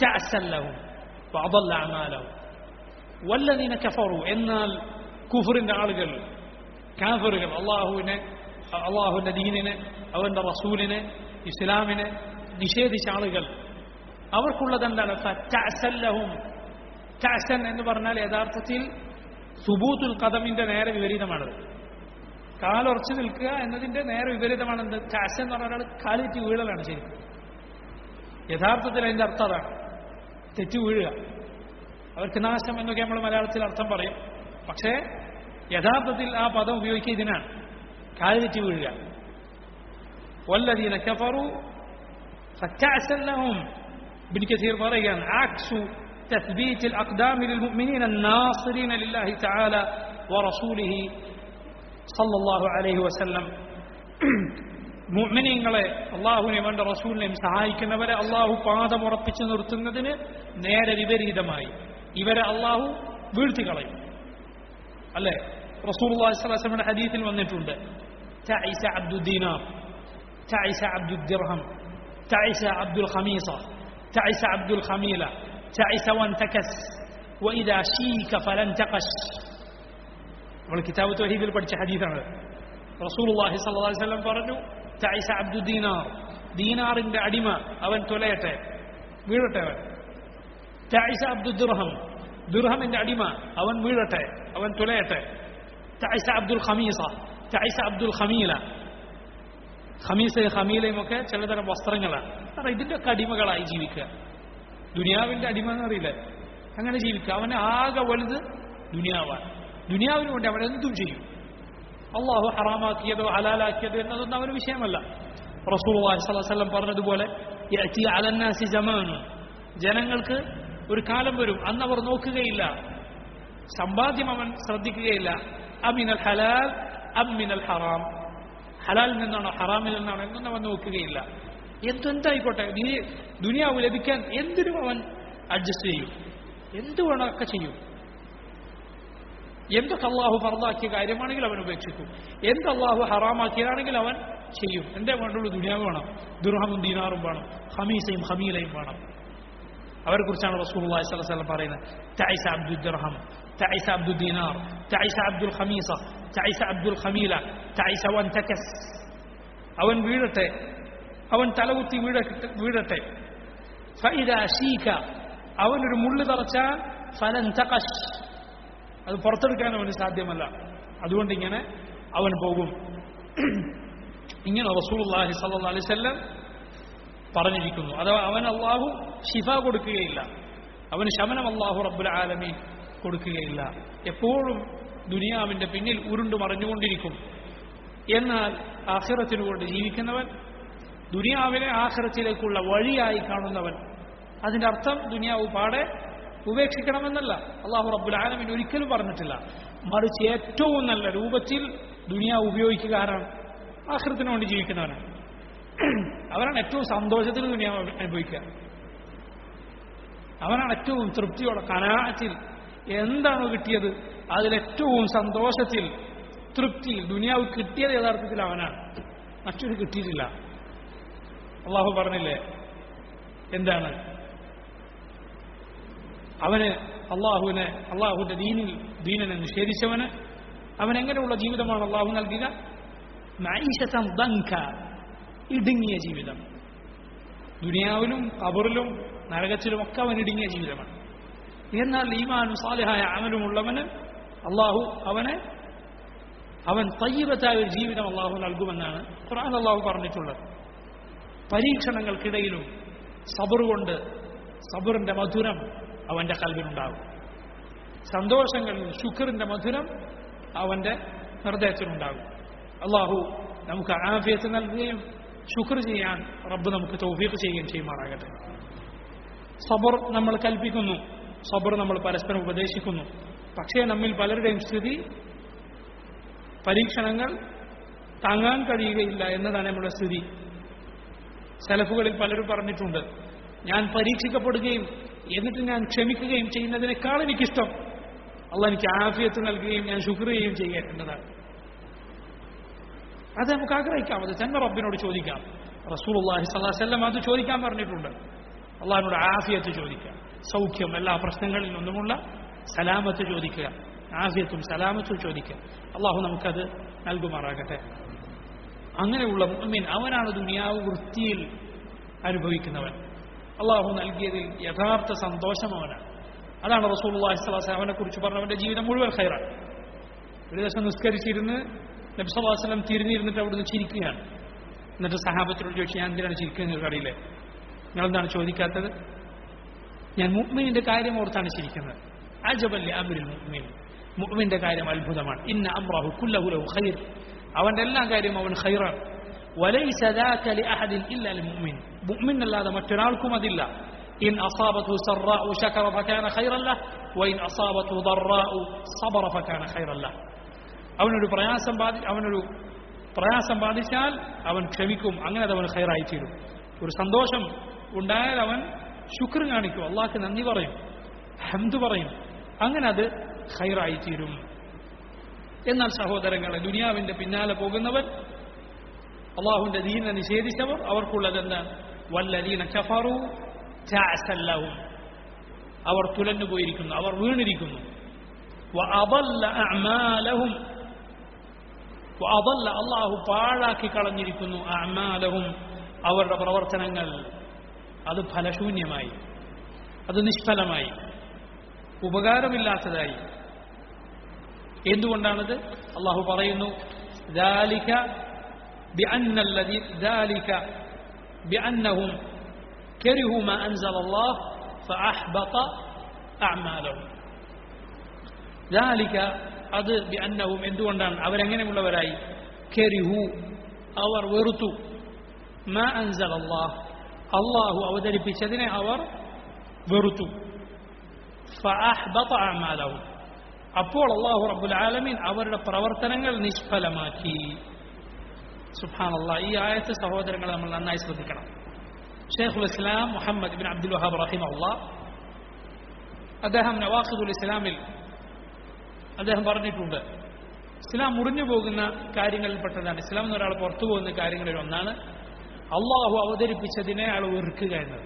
تعسا لهم وأضل أعمالهم والذين كفروا എന്നാൽ കുഫറിന്റെ ആളുകൾ കാഫറുകൾ അള്ളാഹുവിനെ അള്ളാഹുവിന്റെ ദീനിനെ അവന്റെ റസൂലിനെ ഇസ്ലാമിനെ നിഷേധിച്ച ആളുകൾ അവർക്കുള്ളത് എന്താണ് ഫറ്റഅസല്ലഹും തഅസൻ എന്ന് പറഞ്ഞാൽ യഥാർത്ഥത്തിൽ സുബൂത്തുൽ കദമിന്റെ നേരെ വിപരീതമാണത് കാലുറച്ചു നിൽക്കുക എന്നതിന്റെ നേരെ വിപരീതമാണ് എന്ത് തഅസൻ എന്ന് പറഞ്ഞാൽ കാലിറ്റി വീഴലാണ് ശരിക്കും യഥാർത്ഥത്തിൽ അതിന്റെ അർത്ഥം അതാണ് തെറ്റു വീഴുക അവർക്ക് നാശം എന്നൊക്കെ നമ്മൾ മലയാളത്തിൽ അർത്ഥം പറയും പക്ഷേ യഥാർത്ഥത്തിൽ ആ പദം ഉപയോഗിക്കുക ഇതിനാണ് കാലിറ്റി വീഴുക والذين كفروا فتعسا لهم ابن كثير പറയുകയാണ് عكس تثبيت الأقدام للمؤمنين الناصرين لله تعالى ورسوله صلى الله عليه وسلم മുഅ്മിനീങ്ങളെ അള്ളാഹുവിനെയും അവന്റെ റസൂലിനെയും സഹായിക്കുന്നവരെ അള്ളാഹു പാദമുറപ്പിച്ചു നിർത്തുന്നതിന് നേരെ വിപരീതമായി ഇവരെ അള്ളാഹു വീഴ്ത്തിക്കളയും അല്ലേ റസൂൽ അള്ളാഹിസ്ലാസ്ലമിയുടെ ഹദീത്തിൽ വന്നിട്ടുണ്ട് تعس عبد الدينار تعس عبد الدرهم تعس عبد الخميصة تعس عبد الخميلة تعس وانتكس وإذا شيك فلن تقش നമ്മൾ കിതാബ് തൗഹീദിൽ പഠിച്ച ഹദീസാണ് റസൂലുള്ളാഹി സ്വല്ലല്ലാഹു അലൈഹി വസല്ലം പറഞ്ഞു തൈസ അബ്ദു ദീനാർ ദീനാറിന്റെ അടിമ അവൻ തുലയട്ടെ വീഴട്ടെ അവൻ തൈസ അബ്ദു ദുർഹം ദുർഹമിന്റെ അടിമ അവൻ വീഴട്ടെ അവൻ തുലയട്ടെ തൈസ അബ്ദുൽ ഖമീസ തൈസ അബ്ദുൽ ഖമീല ഖമീസയും ഖമീലയും ഒക്കെ ചിലതരം വസ്ത്രങ്ങളാണ് കാരണം ഇതിന്റെയൊക്കെ അടിമകളായി ജീവിക്കുക ദുനിയാവിന്റെ അടിമ എന്നറിയില്ല അങ്ങനെ ജീവിക്കുക അവന് ആകെ വലുത് ദുനിയാവാണ് ദുനിയാവിന് വേണ്ടി അവൻ എന്തും ചെയ്യും അള്ളാഹു ഹറാമാക്കിയതോ ഹലാലാക്കിയതോ എന്നതൊന്നും അവന് വിഷയമല്ല റസൂൽ വസ്ലം പറഞ്ഞതുപോലെ യഅതി അലന്നാസി ജമാനു ജനങ്ങൾക്ക് ഒരു കാലം വരും അന്ന് അവർ നോക്കുകയില്ല സമ്പാദ്യം അവൻ ശ്രദ്ധിക്കുകയില്ല അമിനൽ ഹലാൽ അമിനൽ ഹറാം ഹലാലിൽ നിന്നാണോ ഹറാമിൽ നിന്നാണോ എന്നൊന്നും അവൻ നോക്കുകയില്ല എന്തെന്തായിക്കോട്ടെ നീ ദുനിയാവ് ലഭിക്കാൻ എന്തിനും അവൻ അഡ്ജസ്റ്റ് ചെയ്യും എന്ത് വേണോ ഒക്കെ ചെയ്യും എന്തൊക്കെ അള്ളാഹു ഫർദാക്കിയ കാര്യമാണെങ്കിൽ അവൻ ഉപേക്ഷിക്കും എന്ത് അള്ളാഹു ഹറാമാക്കിയതാണെങ്കിൽ അവൻ ചെയ്യും എന്തേ വേണ്ടുള്ളൂ ദുനിയാവ് വേണം ദുർഹമും ദീനാറും വേണം ഹമീസയും ഹമീലയും വേണം അവരെ കുറിച്ചാണ് റസൂൽ വസ്ലം പറയുന്നത് തൈസ അബ്ദുൽ ദർഹം തൈസ അബ്ദുൽ ദീനാർ തൈസ അബ്ദുൽ ഹമീസ തൈസ അബ്ദുൽ ഹമീല തൈസ വൻ തക്കസ് അവൻ വീഴട്ടെ അവൻ തലകുത്തി വീഴട്ടെ വീഴട്ടെ ഫൈദ ഷീക അവനൊരു മുള്ളു തറച്ചാൽ ഫലൻ തകഷ് അത് പുറത്തെടുക്കാൻ അവന് സാധ്യമല്ല അതുകൊണ്ട് ഇങ്ങനെ അവൻ പോകും ഇങ്ങനെ റസൂൽഹി സല്ലാ അലൈവല്ലം പറഞ്ഞിരിക്കുന്നു അഥവാ അവൻ അള്ളാഹു ഷിഫ കൊടുക്കുകയില്ല അവന് ശമനം അള്ളാഹു റബ്ബുൽ ആലമീൻ കൊടുക്കുകയില്ല എപ്പോഴും ദുനിയാവിന്റെ പിന്നിൽ ഉരുണ്ടു മറിഞ്ഞുകൊണ്ടിരിക്കും എന്നാൽ ആഖിറത്തിനു കൊണ്ട് ജീവിക്കുന്നവൻ ദുനിയാവിനെ ആഖിറത്തിലേക്കുള്ള വഴിയായി കാണുന്നവൻ അതിന്റെ അർത്ഥം ദുനിയാവ് പാടെ ഉപേക്ഷിക്കണമെന്നല്ല അള്ളാഹു റബ്ബുൽ ആലമീൻ ഒരിക്കലും പറഞ്ഞിട്ടില്ല മറിച്ച് ഏറ്റവും നല്ല രൂപത്തിൽ ദുനിയാവ് ഉപയോഗിക്കുക ആരാണ് ആഹൃത്തിന് വേണ്ടി ജീവിക്കുന്നവനാണ് അവനാണ് ഏറ്റവും സന്തോഷത്തിൽ ദുനിയാവ് അനുഭവിക്കുക അവനാണ് ഏറ്റവും തൃപ്തിയോടെ കനാത്തിൽ എന്താണോ കിട്ടിയത് അതിലേറ്റവും സന്തോഷത്തിൽ തൃപ്തിയിൽ ദുനിയാവ് കിട്ടിയത് യഥാർത്ഥത്തിൽ അവനാണ് മറ്റൊരു കിട്ടിയിട്ടില്ല അള്ളാഹു പറഞ്ഞില്ലേ എന്താണ് അവന് അള്ളാഹുവിനെ അള്ളാഹുവിന്റെ ദീനിൽ ദീനിനെ നിഷേധിച്ചവന് അവൻ എങ്ങനെയുള്ള ജീവിതമാണ് അള്ളാഹു നൽകുക മൈശതം ദങ്ക ഇടുങ്ങിയ ജീവിതം ദുനിയാവിലും കബറിലും നരകത്തിലും ഒക്കെ അവൻ ഇടുങ്ങിയ ജീവിതമാണ് എന്നാൽ ഈമാനും സാലിഹായ അമലുമുള്ളവന് അള്ളാഹു അവനെ അവൻ തയ്യബത്തായ ഒരു ജീവിതം അള്ളാഹു നൽകുമെന്നാണ് ഖുർആൻ അള്ളാഹു പറഞ്ഞിട്ടുള്ളത് പരീക്ഷണങ്ങൾക്കിടയിലും സബർ കൊണ്ട് സബറിന്റെ മധുരം അവന്റെ കൽവിനുണ്ടാകും സന്തോഷങ്ങളിൽ ശുക്റിന്റെ മധുരം അവന്റെ ഹൃദയത്തിനുണ്ടാകും അള്ളാഹു നമുക്ക് ആഫിയത്ത് നൽകുകയും ശുക്ർ ചെയ്യാൻ റബ്ബ് നമുക്ക് തൗഫീഖ് ചെയ്യുകയും ചെയ്യുമാറാകട്ടെ സബർ നമ്മൾ കൽപ്പിക്കുന്നു സബർ നമ്മൾ പരസ്പരം ഉപദേശിക്കുന്നു പക്ഷേ നമ്മിൽ പലരുടെയും സ്ഥിതി പരീക്ഷണങ്ങൾ താങ്ങാൻ കഴിയുകയില്ല എന്നതാണ് നമ്മുടെ സ്ഥിതി സെലഫുകളിൽ പലരും പറഞ്ഞിട്ടുണ്ട് ഞാൻ പരീക്ഷിക്കപ്പെടുകയും എന്നിട്ട് ഞാൻ ക്ഷമിക്കുകയും ചെയ്യുന്നതിനേക്കാൾ എനിക്കിഷ്ടം അള്ള എനിക്ക് ആഫിയത്ത് നൽകുകയും ഞാൻ ശുക്ർ ചെയ്യുകയും ചെയ്യുക എന്നതാണ് അത് നമുക്ക് ആഗ്രഹിക്കാം അത് തന്നെ റബ്ബിനോട് ചോദിക്കാം റസൂൽ അള്ളാഹി സ്വല്ലാസ്ല്ലാം അത് ചോദിക്കാൻ പറഞ്ഞിട്ടുണ്ട് അള്ളാഹിനോട് ആഫിയത്ത് ചോദിക്കുക സൗഖ്യം എല്ലാ പ്രശ്നങ്ങളിൽ നിന്നുമുള്ള സലാമത്ത് ചോദിക്കുക ആഫിയത്തും സലാമത്തും ചോദിക്കുക അള്ളാഹു നമുക്കത് നൽകുമാറാകട്ടെ അങ്ങനെയുള്ള മുഅ്മിൻ അവനാണ് ദുനിയാവ് വൃത്തിയിൽ അനുഭവിക്കുന്നവൻ അള്ളാഹു നൽകിയതിൽ യഥാർത്ഥ സന്തോഷം അവനാണ് അതാണ് റസൂലുള്ളാഹി സ്വല്ലല്ലാഹു അലൈഹി അവനെ കുറിച്ച് പറഞ്ഞവന്റെ ജീവിതം മുഴുവൻ ഖൈറാണ് ഒരു ദിവസം നിസ്കരിച്ചിരുന്ന് നബി സല്ലല്ലാഹു അലൈഹി വസല്ലം തിരിഞ്ഞിരുന്നിട്ട് അവിടുന്ന് ചിരിക്കുകയാണ് എന്നിട്ട് സഹാബത്തിനോട് ചോദിച്ചു ഞാൻ എന്തിനാണ് ചിരിക്കുന്നത് അറിയില്ലേ നിങ്ങളെന്താണ് ചോദിക്കാത്തത് ഞാൻ മുഅ്മിനിന്റെ കാര്യം ഓർത്താണ് ചിരിക്കുന്നത് അജബല്ലി അമ്രിൽ മുഅ്മിൻ മുഅ്മിന്റെ കാര്യം അത്ഭുതമാണ് ഇന്ന അംറഹു കുല്ലഹു ലഹു ഖൈർ അവന്റെ എല്ലാ കാര്യവും അവൻ ഖൈറാണ് وليس ذاك لأحد إلا للمؤمن مؤمن അല്ലാതെ മറ്റൊരാൾക്കും അതില്ല إن أصابته سراء شكر فكان خيرا له وإن أصابته ضراء صبر فكان خيرا له അവനൊരു പ്രയാസം ബാധി അവനൊരു പ്രയാസം ബാധിച്ചാൽ അവൻ ക്ഷമിക്കും അങ്ങനെ അത് അവൻ ഖൈറായി തീരും ഒരു സന്തോഷം ഉണ്ടായാൽ അവൻ ശുക്ർ കാണിക്കും അള്ളാഹ്ക്ക് നന്ദി പറയും ഹംദ് പറയും അങ്ങനെ അത് ഖൈറായി തീരും എന്നാൽ സഹോദരങ്ങളെ ദുനിയാവിന്റെ പിന്നാലെ പോകുന്നവർ അള്ളാഹുവിന്റെ ദീനെ നിഷേധിച്ചവർ അവർക്കുള്ളത് എന്താണ് വല്ലദീന കഫറു തഅസല്ലഹും അവർ തുലഞ്ഞു പോയിരിക്കുന്നു അവർ വീണിരിക്കുന്നു വഅضل അഅമാലഹും വഅضل അള്ളാഹു പാഴാക്കി കളഞ്ഞിരിക്കുന്നു അഅമാലഹും അവരുടെ പ്രവർത്തനങ്ങൾ അത് ഫലശൂന്യമായി അത് നിഷ്ഫലമായി ഉപകാരമില്ലാത്തതായി എന്തുകൊണ്ടാണത് അള്ളാഹു പറയുന്നു ذلك بأن الذي ذلك بأنهم كرهوا ما أنزل الله فأحبط أعمالهم ذلك അത് ബിഅന്നഹും എന്തുകൊണ്ടാണ് അവരെങ്ങനെയുള്ളവരായി കെരിഹു അവർ വെറുത്തു മാ അൻസൽ അള്ളാഹ് അള്ളാഹു അവതരിപ്പിച്ചതിനെ അവർ വെറുത്തു ഫഅഹ്ബത അഅമാലഹും അപ്പോൾ അള്ളാഹു റബ്ബുൽ ആലമീൻ അവരുടെ പ്രവർത്തനങ്ങൾ നിഷ്ഫലമാക്കി സുഹാനല്ല ഈ ആയത്ത് സഹോദരങ്ങളെ നമ്മൾ നന്നായി ശ്രദ്ധിക്കണം ഷെയ്ഖുൽ ഇസ്ലാം മുഹമ്മദ് ബിൻ അബ്ദുൽ വഹാബ് റഹിം അദ്ദേഹം നവാഖിദുൽ ഇസ്ലാമിൽ അദ്ദേഹം പറഞ്ഞിട്ടുണ്ട് ഇസ്ലാം മുറിഞ്ഞു പോകുന്ന കാര്യങ്ങളിൽപ്പെട്ടതാണ് ഇസ്ലാം എന്ന് ഒരാൾ പുറത്തു പോകുന്ന കാര്യങ്ങളിൽ ഒന്നാണ് അള്ളാഹു അവതരിപ്പിച്ചതിനെ അയാൾ വെറുക്കുക എന്നത്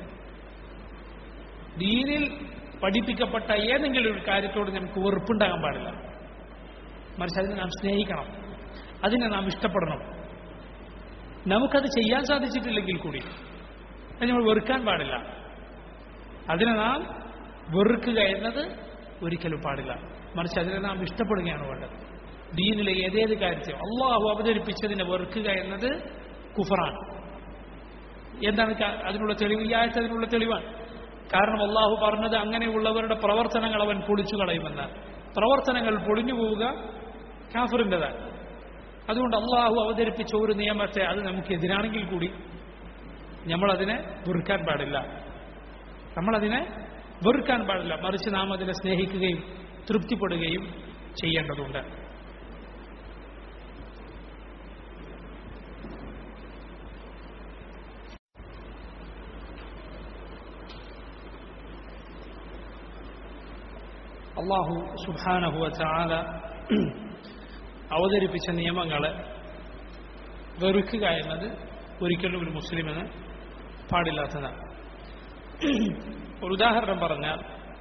ദീനിൽ പഠിപ്പിക്കപ്പെട്ട ഏതെങ്കിലും ഒരു കാര്യത്തോട് നമുക്ക് വെറുപ്പുണ്ടാകാൻ പാടില്ല മറിച്ച് അതിനെ നാം സ്നേഹിക്കണം അതിനെ നാം ഇഷ്ടപ്പെടണം നമുക്കത് ചെയ്യാൻ സാധിച്ചിട്ടില്ലെങ്കിൽ കൂടി അത് നമ്മൾ വെറുക്കാൻ പാടില്ല അതിനെ നാം വെറുക്കുക എന്നത് ഒരിക്കലും പാടില്ല മറിച്ച് അതിനെ നാം ഇഷ്ടപ്പെടുകയാണ് വേണ്ടത് ദീനിലെ ഏതേത് കാര്യത്തെയും അള്ളാഹു അവതരിപ്പിച്ചതിനെ വെറുക്കുക എന്നത് കുഫറാണ് എന്താണ് ക- അതിനുള്ള തെളിവ് ഈ ആയത്ത് അതിനുള്ള തെളിവാണ് കാരണം അള്ളാഹു പറഞ്ഞത് അങ്ങനെയുള്ളവരുടെ പ്രവർത്തനങ്ങൾ അവൻ പൊളിച്ചു കളയുമെന്ന് പ്രവർത്തനങ്ങൾ പൊളിഞ്ഞു പോവുക കാഫറിൻ്റെതാണ് അതുകൊണ്ട് അള്ളാഹു അവതരിപ്പിച്ച ഒരു നിയമത്തെ അത് നമുക്ക് എതിരാണെങ്കിൽ കൂടി നമ്മളതിനെ വെറുക്കാൻ പാടില്ല നമ്മളതിനെ വെറുക്കാൻ പാടില്ല മറിച്ച് നാം അതിനെ സ്നേഹിക്കുകയും തൃപ്തിപ്പെടുകയും ചെയ്യേണ്ടതുണ്ട് അള്ളാഹു സുബാനഹുവ ചാല അവതരിപ്പിച്ച നിയമങ്ങളെ വെറുക്കുക എന്നത് ഒരിക്കലും ഒരു മുസ്ലിമിന് പാടില്ലാത്തതാണ് ഒരു ഉദാഹരണം പറഞ്ഞാൽ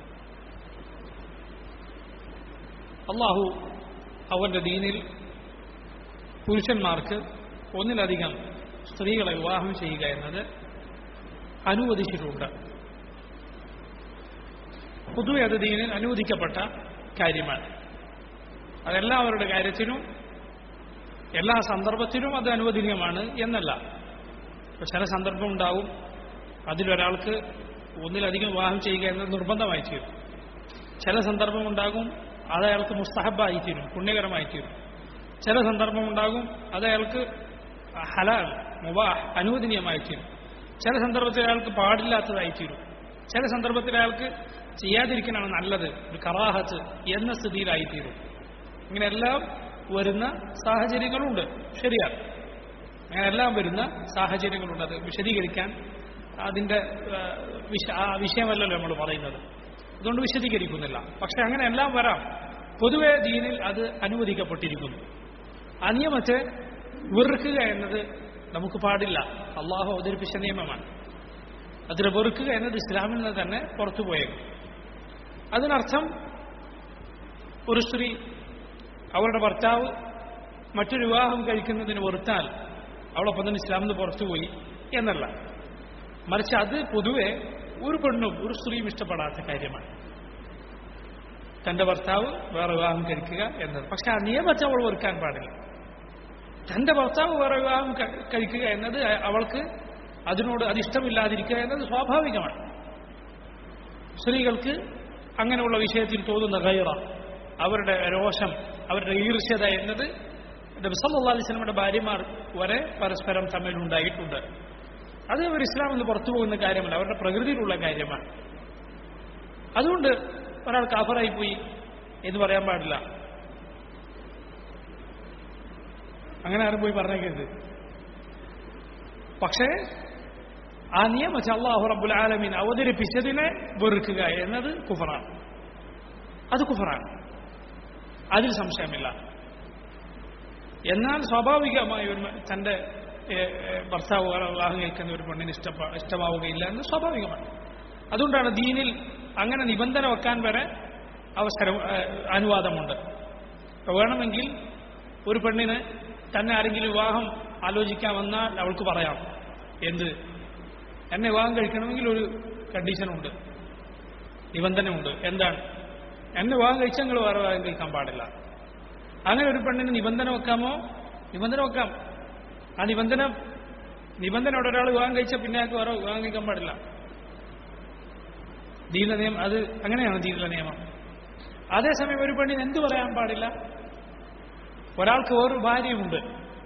അള്ളാഹു അവന്റെ ദീനിൽ പുരുഷന്മാർക്ക് ഒന്നിലധികം സ്ത്രീകളെ വിവാഹം ചെയ്യുക എന്നത് അനുവദിച്ചിട്ടുണ്ട് പൊതുവെ അത് ദീനിൽ അനുവദിക്കപ്പെട്ട കാര്യമാണ് അതെല്ലാവരുടെ കാര്യത്തിനും എല്ലാ സന്ദർഭത്തിലും അത് അനുവദനീയമാണ് എന്നല്ല ഇപ്പൊ ചില സന്ദർഭം ഉണ്ടാവും അതിലൊരാൾക്ക് ഒന്നിലധികം വിവാഹം ചെയ്യുക എന്നത് നിർബന്ധമായി തീരും ചില സന്ദർഭം ഉണ്ടാകും അത് അയാൾക്ക് മുസ്തഹബായി തീരും പുണ്യകരമായി തീരും ചില സന്ദർഭം ഉണ്ടാകും അത് അയാൾക്ക് ഹലാൽ മുബാഹ് അനുവദനീയമായി തീരും ചില സന്ദർഭത്തിൽ അയാൾക്ക് പാടില്ലാത്തതായി തീരും ചില സന്ദർഭത്തിൽ അയാൾക്ക് ചെയ്യാതിരിക്കാനാണ് നല്ലത് ഒരു കറാഹത്ത് എന്ന സ്ഥിതിയിലായി തീരും ഇങ്ങനെയെല്ലാം വരുന്ന സാഹചര്യങ്ങളുണ്ട് ശരിയാണ് അങ്ങനെയെല്ലാം വരുന്ന സാഹചര്യങ്ങളുണ്ട് അത് വിശദീകരിക്കാൻ അതിൻ്റെ ആ, വിഷ ആ വിഷയമല്ലല്ലോ നമ്മൾ പറയുന്നത് അതുകൊണ്ട് വിശദീകരിക്കുന്നില്ല പക്ഷെ അങ്ങനെ എല്ലാം വരാം പൊതുവെ ദീനിൽ അത് അനുവദിക്കപ്പെട്ടിരിക്കുന്നു ആ നിയമത്തെ വെറുക്കുക എന്നത് നമുക്ക് പാടില്ല അള്ളാഹു അവതരിപ്പിച്ച നിയമമാണ് അതിനെ വെറുക്കുക എന്നത് ഇസ്ലാമിൽ നിന്ന് തന്നെ പുറത്തു പോയേക്കും അതിനർത്ഥം ഒരു സ്ത്രീ അവളുടെ ഭർത്താവ് മറ്റൊരു വിവാഹം കഴിക്കുന്നതിന് വെറുത്താൽ അവളൊപ്പം തന്നെ ഇസ്ലാമിൽ നിന്ന് പുറത്തുപോയി എന്നല്ല മറിച്ച് അത് പൊതുവെ ഒരു പെണ്ണും ഒരു സ്ത്രീയും ഇഷ്ടപ്പെടാത്ത കാര്യമാണ് തന്റെ ഭർത്താവ് വേറെ വിവാഹം കഴിക്കുക എന്നത് പക്ഷെ ആ നിയമത്തെ അവൾ വെറുക്കാൻ പാടില്ല തന്റെ ഭർത്താവ് വേറെ വിവാഹം ക- കഴിക്കുക എന്നത് അ- അവൾക്ക് അതിനോട് അതിഷ്ടമില്ലാതിരിക്കുക എന്നത് സ്വാഭാവികമാണ് സ്ത്രീകൾക്ക് അങ്ങനെയുള്ള വിഷയത്തിൽ തോന്നുന്ന ഗൈറ അവരുടെ രോഷം അവരുടെ ഈർഷ്യത എന്നത് നബിസല്ലാ അലിസ്ലമിയുടെ ഭാര്യമാർ വരെ പരസ്പരം തമ്മിൽ ഉണ്ടായിട്ടുണ്ട് അത് ഒരു ഇസ്ലാമിൽ നിന്ന് പുറത്തു പോകുന്ന കാര്യമല്ല അവരുടെ പ്രകൃതിയിലുള്ള കാര്യമാണ് അതുകൊണ്ട് ഒരാൾ കാഫറായി പോയി എന്ന് പറയാൻ പാടില്ല അങ്ങനെ ആരും പോയി പറഞ്ഞേക്കരുത് പക്ഷേ ആ നിയമം അള്ളാഹു റബ്ബുൽ ആലമീൻ അവതരിപ്പിച്ചതിനെ വെറുക്കുക എന്നത് കുഫറാണ് അത് കുഫറാണ് അതിൽ സംശയമില്ല എന്നാൽ സ്വാഭാവികമായി ഒരു മ- തന്റെ ഏ, ഏ, ഭർത്താവ് വേറെ വിവാഹം കഴിക്കുന്ന ഒരു പെണ്ണിന് ഇഷ്ടപ്പ ഇഷ്ടമാവുകയില്ല എന്ന് സ്വാഭാവികമാണ് അതുകൊണ്ടാണ് ദീനിൽ അങ്ങനെ നിബന്ധന വെക്കാൻ വരെ അവസരം ഏ, അനുവാദമുണ്ട് ഇപ്പൊ വേണമെങ്കിൽ ഒരു പെണ്ണിന് തന്നെ ആരെങ്കിലും വിവാഹം ആലോചിക്കാൻ വന്നാൽ അവൾക്ക് പറയാം എന്ത് എന്നെ വിവാഹം കഴിക്കണമെങ്കിൽ ഒരു കണ്ടീഷനുണ്ട് നിബന്ധനയുണ്ട് എന്താണ് എന്നെ വിവാഹം കഴിച്ചാൽ നിങ്ങൾ വേറെ വിവാഹം കഴിക്കാൻ പാടില്ല അങ്ങനെ ഒരു പെണ്ണിന് നിബന്ധന വെക്കാമോ നിബന്ധന വെക്കാം ആ നിബന്ധന നിബന്ധനയോടെ ഒരാൾ വിവാഹം കഴിച്ചാൽ പിന്നെ അയാൾക്ക് വേറെ വിവാഹം കഴിക്കാൻ പാടില്ല ദീന നിയമം അത് അങ്ങനെയാണ് ദീനിലെ നിയമം അതേസമയം ഒരു പെണ്ണിന് എന്ത് പറയാൻ പാടില്ല ഒരാൾക്ക് വേറൊരു ഭാര്യയുമുണ്ട്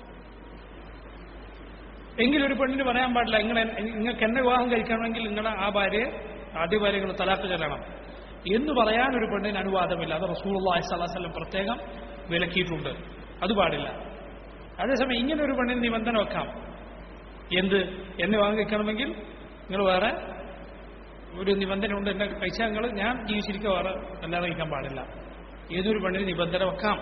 എങ്കിൽ ഒരു പെണ്ണിന് പറയാൻ പാടില്ല ഇങ്ങനെ നിങ്ങൾക്ക് എന്നെ വിവാഹം കഴിക്കണമെങ്കിൽ നിങ്ങളുടെ ആ ഭാര്യയെ ആദ്യ ഭാര്യ നിങ്ങൾ തലാക്ക് ചെല്ലണം എന്ന് പറയാൻ ഒരു പെണ്ണിന് അനുവാദമില്ല അത് റസൂൽ അള്ളാഹിസ്വല്ലം പ്രത്യേകം വിലക്കിയിട്ടുണ്ട് അത് പാടില്ല അതേസമയം ഇങ്ങനെ ഒരു പെണ്ണിന് നിബന്ധന വെക്കാം എന്ത് എന്നെ വിവാഹം കഴിക്കണമെങ്കിൽ നിങ്ങൾ വേറെ ഒരു നിബന്ധനയുണ്ട് എന്നെ കഴിച്ചാൽ നിങ്ങൾ ഞാൻ ജീവിച്ചിരിക്കുക വേറെ അല്ലാതെ കഴിക്കാൻ പാടില്ല ഏതൊരു പെണ്ണിന് നിബന്ധന വെക്കാം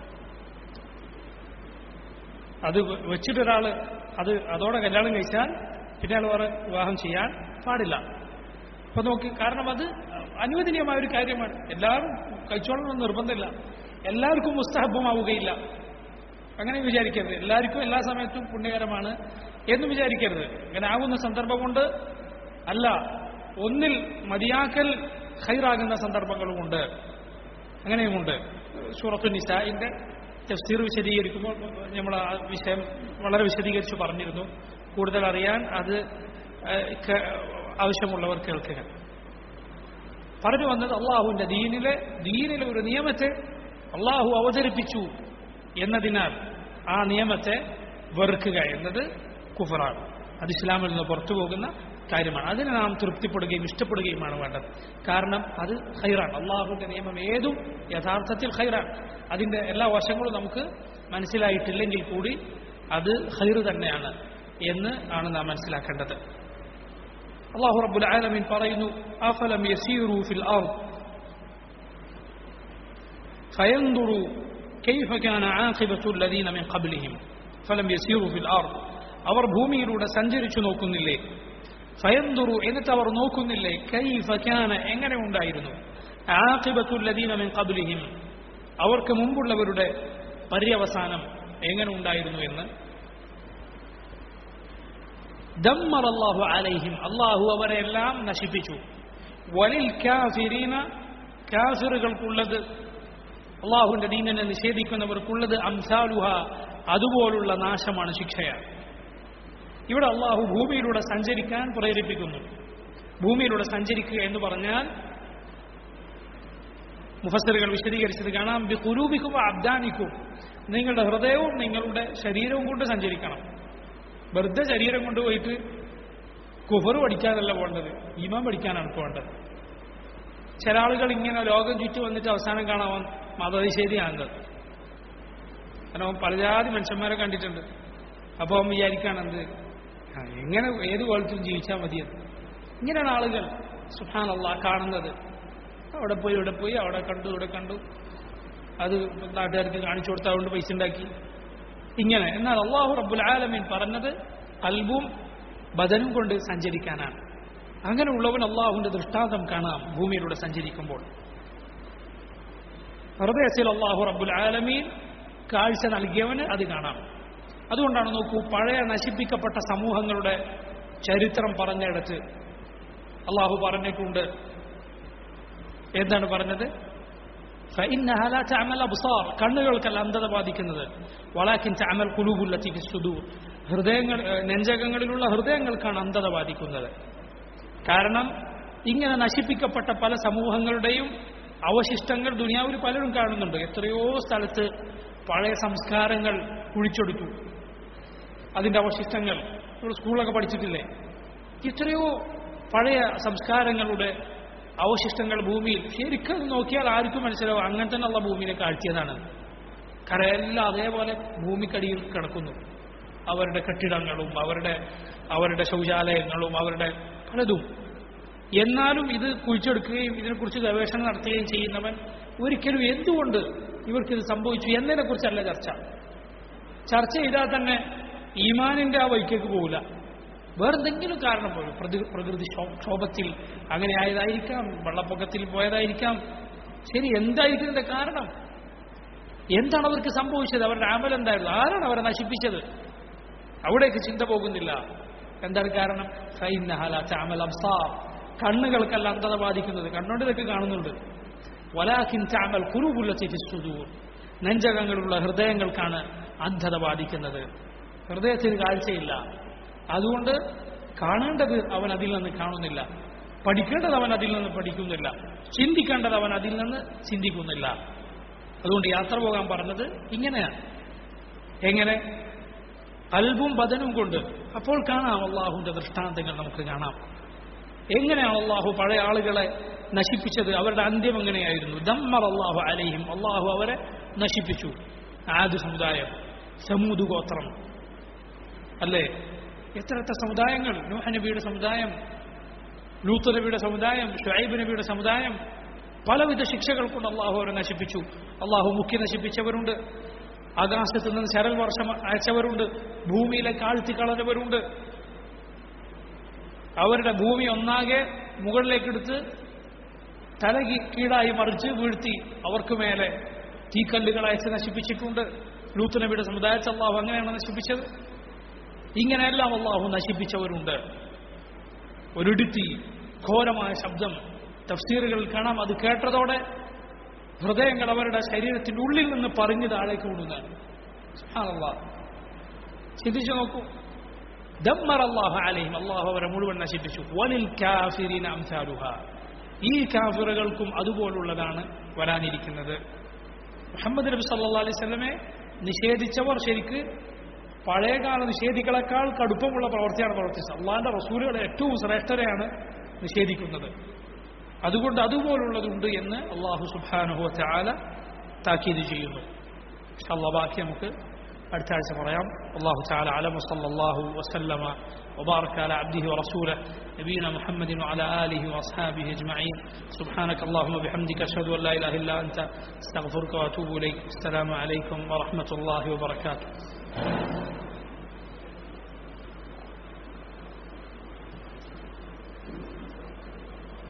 അത് വെ- വെച്ചിട്ടൊരാൾ അത് അതോടെ കല്യാണം കഴിച്ചാൽ പിന്നെ അയാൾ വേറെ വിവാഹം ചെയ്യാൻ പാടില്ല അപ്പൊ നോക്കി കാരണം അത് അനുവദനീയമായ ഒരു കാര്യമാണ് എല്ലാവരും കഴിച്ചോളണമെന്ന് നിർബന്ധമില്ല എല്ലാവർക്കും മുസ്തഹബമാവുകയില്ല അങ്ങനെ വിചാരിക്കരുത് എല്ലാവർക്കും എല്ലാ സമയത്തും പുണ്യകരമാണ് എന്ന് വിചാരിക്കരുത് അങ്ങനെ ആകുന്ന സന്ദർഭം കൊണ്ട് അല്ല ഒന്നിൽ മതിയാക്കൽ ഹൈറാകുന്ന സന്ദർഭങ്ങളുമുണ്ട് അങ്ങനെയുമുണ്ട് സൂറത്തു നിസായിന്റെ തഫ്സീർ വിശദീകരിക്കുമ്പോൾ നമ്മൾ ആ വിഷയം വളരെ വിശദീകരിച്ച് പറഞ്ഞിരുന്നു കൂടുതൽ അറിയാൻ അത് ഏഹ്, കേ- ആവശ്യമുള്ളവർ കേൾക്കുക പറഞ്ഞു വന്നത് അള്ളാഹുവിന്റെ ദീനിലെ ദീനിലെ ഒരു നിയമത്തെ അള്ളാഹു അവതരിപ്പിച്ചു എന്നതിനാൽ ആ നിയമത്തെ വെറുക്കുക എന്നത് കുഫറാണ് അത് ഇസ്ലാമിൽ നിന്ന് പുറത്തു പോകുന്ന കാര്യമാണ് അതിന് നാം തൃപ്തിപ്പെടുകയും ഇഷ്ടപ്പെടുകയുമാണ് വേണ്ടത് കാരണം അത് ഹൈറാണ് അള്ളാഹുവിന്റെ നിയമം ഏതും യഥാർത്ഥത്തിൽ ഹൈറാണ് അതിന്റെ എല്ലാ വശങ്ങളും നമുക്ക് മനസ്സിലായിട്ടില്ലെങ്കിൽ കൂടി അത് ഹൈർ തന്നെയാണ് എന്ന് ആണ് നാം മനസ്സിലാക്കേണ്ടത് അള്ളാഹു റബ്ബുൽ ആലമീൻ പറയുന്നു അഫലം യസീറു ഫിൽ അർദ് فينظروا كيف كان عاقبة الذين من قبلهم فلم يسيروا في الأرض അവർ ഭൂമിയിലൂടെ സഞ്ചരിച്ചു നോക്കുന്നില്ലേ ഫയന്തുറു എന്നിട്ട് അവർ നോക്കുന്നില്ലേ കൈഫക്കാന എങ്ങനെ ഉണ്ടായിരുന്നു ആഖിബത്തുല്ലദീന മിൻ ഖബ്ലിഹിം അവർക്ക് മുമ്പുള്ളവരുടെ പര്യവസാനം എങ്ങനെ ഉണ്ടായിരുന്നു എന്ന് ദമ്മർ അള്ളാഹു അലൈഹിം അള്ളാഹു അവരെ എല്ലാം നശിപ്പിച്ചു വലിൽ കാഫിരീന കാഫിറുകൾക്കുള്ളത് അള്ളാഹുവിന്റെ ദീനനെ നിഷേധിക്കുന്നവർക്കുള്ളത് അംസാലുഹ അതുപോലുള്ള നാശമാണ് ശിക്ഷയാണ് ഇവിടെ അള്ളാഹു ഭൂമിയിലൂടെ സഞ്ചരിക്കാൻ പ്രേരിപ്പിക്കുന്നു ഭൂമിയിലൂടെ സഞ്ചരിക്കുക എന്ന് പറഞ്ഞാൽ മുഫസറുകൾ വിശദീകരിച്ചത് കാണാം ബി കുരൂപിക്കും അബ്ദാനിക്കും നിങ്ങളുടെ ഹൃദയവും നിങ്ങളുടെ ശരീരവും കൊണ്ട് സഞ്ചരിക്കണം വെറുതെ ശരീരം കൊണ്ടുപോയിട്ട് കുഫർ പഠിക്കാനല്ല പോകേണ്ടത് ഈമാൻ പഠിക്കാനാണ് പോകേണ്ടത് ചില ആളുകൾ ഇങ്ങനെ ലോകം ചുറ്റി വന്നിട്ട് അവസാനം കാണാൻ മതനിഷേധിയാകുന്നത് കാരണം അവൻ പലജാതി മനുഷ്യന്മാരെ കണ്ടിട്ടുണ്ട് അപ്പോൾ അവൻ വിചാരിക്കുകയാണെന്ത് ആ, എങ്ങനെ ഏത് കോലത്തിലും ജീവിച്ചാൽ മതിയെന്ന് ഇങ്ങനെയാണ് ആളുകൾ സുഹാനല്ല കാണുന്നത് അവിടെ പോയി ഇവിടെ പോയി അവിടെ കണ്ടു ഇവിടെ കണ്ടു അത് നാട്ടുകാർക്ക് കാണിച്ചു കൊടുത്ത് അതുകൊണ്ട് പൈസ ഉണ്ടാക്കി ഇങ്ങനെ എന്നാൽ അള്ളാഹു റബ്ബുൽ ആലമീൻ പറഞ്ഞത് അൽബും ബദനും കൊണ്ട് സഞ്ചരിക്കാനാണ് അങ്ങനെയുള്ളവൻ അള്ളാഹുവിന്റെ ദൃഷ്ടാന്തം കാണാം ഭൂമിയിലൂടെ സഞ്ചരിക്കുമ്പോൾ ഹൃദയത്തിൽ അള്ളാഹു റബ്ബുൽ ആലമീൻ കാഴ്ച നൽകിയവന് അത് കാണാം അതുകൊണ്ടാണ് നോക്കൂ പഴയ നശിപ്പിക്കപ്പെട്ട സമൂഹങ്ങളുടെ ചരിത്രം പറഞ്ഞിടത്ത് അള്ളാഹു പറഞ്ഞിട്ടുണ്ട് എന്താണ് പറഞ്ഞത് فإنها لا تعمل أبصار കണ്ണുകൾക്കല്ല അന്ധത ബാധിക്കുന്നത് വലാക്കിൻ تعمل قلوب التي في الصدور ഹൃദയങ്ങൾ ഏഹ്, നെഞ്ചകങ്ങളിലുള്ള ഹൃദയങ്ങൾക്കാണ് അന്ധത ബാധിക്കുന്നത് കാരണം ഇങ്ങനെ നശിപ്പിക്കപ്പെട്ട പല സമൂഹങ്ങളുടെയും അവശിഷ്ടങ്ങൾ ദുനിയാവിൽ പലരും കാണുന്നുണ്ട് എത്രയോ സ്ഥലത്ത് പഴയ സംസ്കാരങ്ങൾ കുഴിച്ചെടുത്തു അതിന്റെ അവശിഷ്ടങ്ങൾ നമ്മൾ സ്കൂളിലൊക്കെ പഠിച്ചിട്ടില്ലേ എത്രയോ പഴയ സംസ്കാരങ്ങളുടെ അവശിഷ്ടങ്ങൾ ഭൂമിയിൽ ശരിക്കും അത് നോക്കിയാൽ ആർക്കും മനസ്സിലാവും അങ്ങനെ തന്നെ ഉള്ള ഭൂമിയെ കാഴ്ചയതാണ് കാരണം എല്ലാം അതേപോലെ ഭൂമിക്കടിയിൽ കിടക്കുന്നു അവരുടെ കെട്ടിടങ്ങളും അവരുടെ അവരുടെ ശൗചാലയങ്ങളും അവരുടെ പലതും എന്നാലും ഇത് കുഴിച്ചെടുക്കുകയും ഇതിനെക്കുറിച്ച് ഗവേഷണം നടത്തുകയും ചെയ്യുന്നവൻ ഒരിക്കലും എന്തുകൊണ്ട് ഇവർക്കിത് സംഭവിച്ചു എന്നതിനെക്കുറിച്ചല്ല ചർച്ച ചർച്ച ചെയ്താൽ തന്നെ ഈമാനിന്റെ ആ വഴിക്കേക്ക് പോകില്ല വേറെന്തെങ്കിലും കാരണം പോലും പ്രതി- പ്രകൃതി ക്ഷോ- ക്ഷോഭത്തിൽ അങ്ങനെ ആയതായിരിക്കാം വെള്ളപ്പൊക്കത്തിൽ പോയതായിരിക്കാം ശരി എന്തായിരിക്കും ഇതിന്റെ കാരണം എന്താണ് അവർക്ക് സംഭവിച്ചത് അവരുടെ ആമൽ എന്തായിരുന്നു ആരാണ് അവരെ നശിപ്പിച്ചത് അവിടേക്ക് ചിന്ത പോകുന്നില്ല എന്താണ് കാരണം ഫൈനഹല ചാമൽ അബ്സാർ കണ്ണുകൾക്കല്ല അന്ധത ബാധിക്കുന്നത് കണ്ണുകൊണ്ട് ഇതൊക്കെ കാണുന്നുണ്ട് വലാഖിൻ ചാമൽ കുറുബുള്ള സുദൂർ നെഞ്ചകങ്ങളുള്ള ഹൃദയങ്ങൾക്കാണ് അന്ധത ബാധിക്കുന്നത് ഹൃദയത്തിന് കാഴ്ചയില്ല അതുകൊണ്ട് കാണേണ്ടത് അവൻ അതിൽ നിന്ന് കാണുന്നില്ല പഠിക്കേണ്ടത് അവൻ അതിൽ നിന്ന് പഠിക്കുന്നില്ല ചിന്തിക്കേണ്ടത് അവൻ അതിൽ നിന്ന് ചിന്തിക്കുന്നില്ല അതുകൊണ്ട് യാത്ര പോകാൻ പറഞ്ഞത് ഇങ്ങനെയാണ് എങ്ങനെ അൽബും ബദനും കൊണ്ട് അപ്പോൾ കാണാം അള്ളാഹുവിന്റെ ദൃഷ്ടാന്തങ്ങൾ നമുക്ക് കാണാം എങ്ങനെയാണ് അള്ളാഹു പഴയ ആളുകളെ നശിപ്പിച്ചത് അവരുടെ അന്ത്യം എങ്ങനെയായിരുന്നു ദമ്മർ അള്ളാഹു അലൈഹിം അള്ളാഹു അവരെ നശിപ്പിച്ചു ആദ് സമുദായം സമൂദ് ഗോത്രം അല്ലേ എത്ര എത്ര സമുദായങ്ങൾ നൂഹ നബിയുടെ സമുദായം ലൂത്ത് നബിയുടെ സമുദായം ഷുഐബ് നബിയുടെ സമുദായം പലവിധ ശിക്ഷകൾ കൊണ്ട് അള്ളാഹു അവരെ നശിപ്പിച്ചു അള്ളാഹു മുഖ്യ നശിപ്പിച്ചവരുണ്ട് ആകാശത്ത് നിന്ന് ശരൽ വർഷം അയച്ചവരുണ്ട് ഭൂമിയിലെ കാഴ്ത്തി കളഞ്ഞവരുണ്ട് അവരുടെ ഭൂമി ഒന്നാകെ മുകളിലേക്കെടുത്ത് തല കീ- കീഴായി മറിച്ച് വീഴ്ത്തി അവർക്ക് മേലെ തീക്കല്ലുകൾ അയച്ച് നശിപ്പിച്ചിട്ടുണ്ട് ലൂത്ത് നബിയുടെ സമുദായത്തെ അള്ളാഹു അങ്ങനെയാണ് നശിപ്പിച്ചത് ഇങ്ങനെയെല്ലാം അള്ളാഹു നശിപ്പിച്ചവരുണ്ട് ഒരിടുത്തി ഘോരമായ ശബ്ദം തഫ്സീറുകളിൽ കാണാം അത് കേട്ടതോടെ ഹൃദയങ്ങൾ അവരുടെ ശരീരത്തിന്റെ ഉള്ളിൽ നിന്ന് പറഞ്ഞു താഴേക്ക് വിടുന്നതാണ് സുബ്ഹാനല്ലാഹ്. ചിന്തിച്ചു നോക്കൂ ദമ്മർ അള്ളാഹു അലൈഹിം അള്ളാഹു അവരെ മുഴുവൻ നശിപ്പിച്ചു വലിൽ കാഫിരീന അംസാലുഹ ഈ കാഫിറുകൾക്കും അതുപോലുള്ളതാണ് വരാനിരിക്കുന്നത് മുഹമ്മദ് നബി സല്ലാ അലൈഹി സ്വലമെ നിഷേധിച്ചവർ ശരിക്ക് പഴയകാല നിഷേധികളെക്കാൾ കടുപ്പമുള്ള പ്രവൃത്തിയാണ് പ്രവർത്തിച്ചത് അള്ളാഹിന്റെ റസൂലുകളെ ഏറ്റവും ശ്രേഷ്ഠരെയാണ് നിഷേധിക്കുന്നത് അതുകൊണ്ട് അതുപോലുള്ളതുണ്ട് എന്ന് അള്ളാഹു സുബാനുഹു ചാല താക്കീത് ചെയ്യുന്നു ഇൻഷാ അല്ലാഹ് ബാക്കി നമുക്ക് അടുത്ത ആഴ്ച പറയാം അള്ളാഹു ചാല അലമ സല്ലല്ലാഹു വസല്ലമ وبارك على عبده ورسوله نبينا محمد وعلى آله وأصحابه أجمعين سبحانك اللهم وبحمدك أشهد أن لا إله إلا أنت استغفرك وأتوب إليك السلام عليكم ورحمة الله وبركاته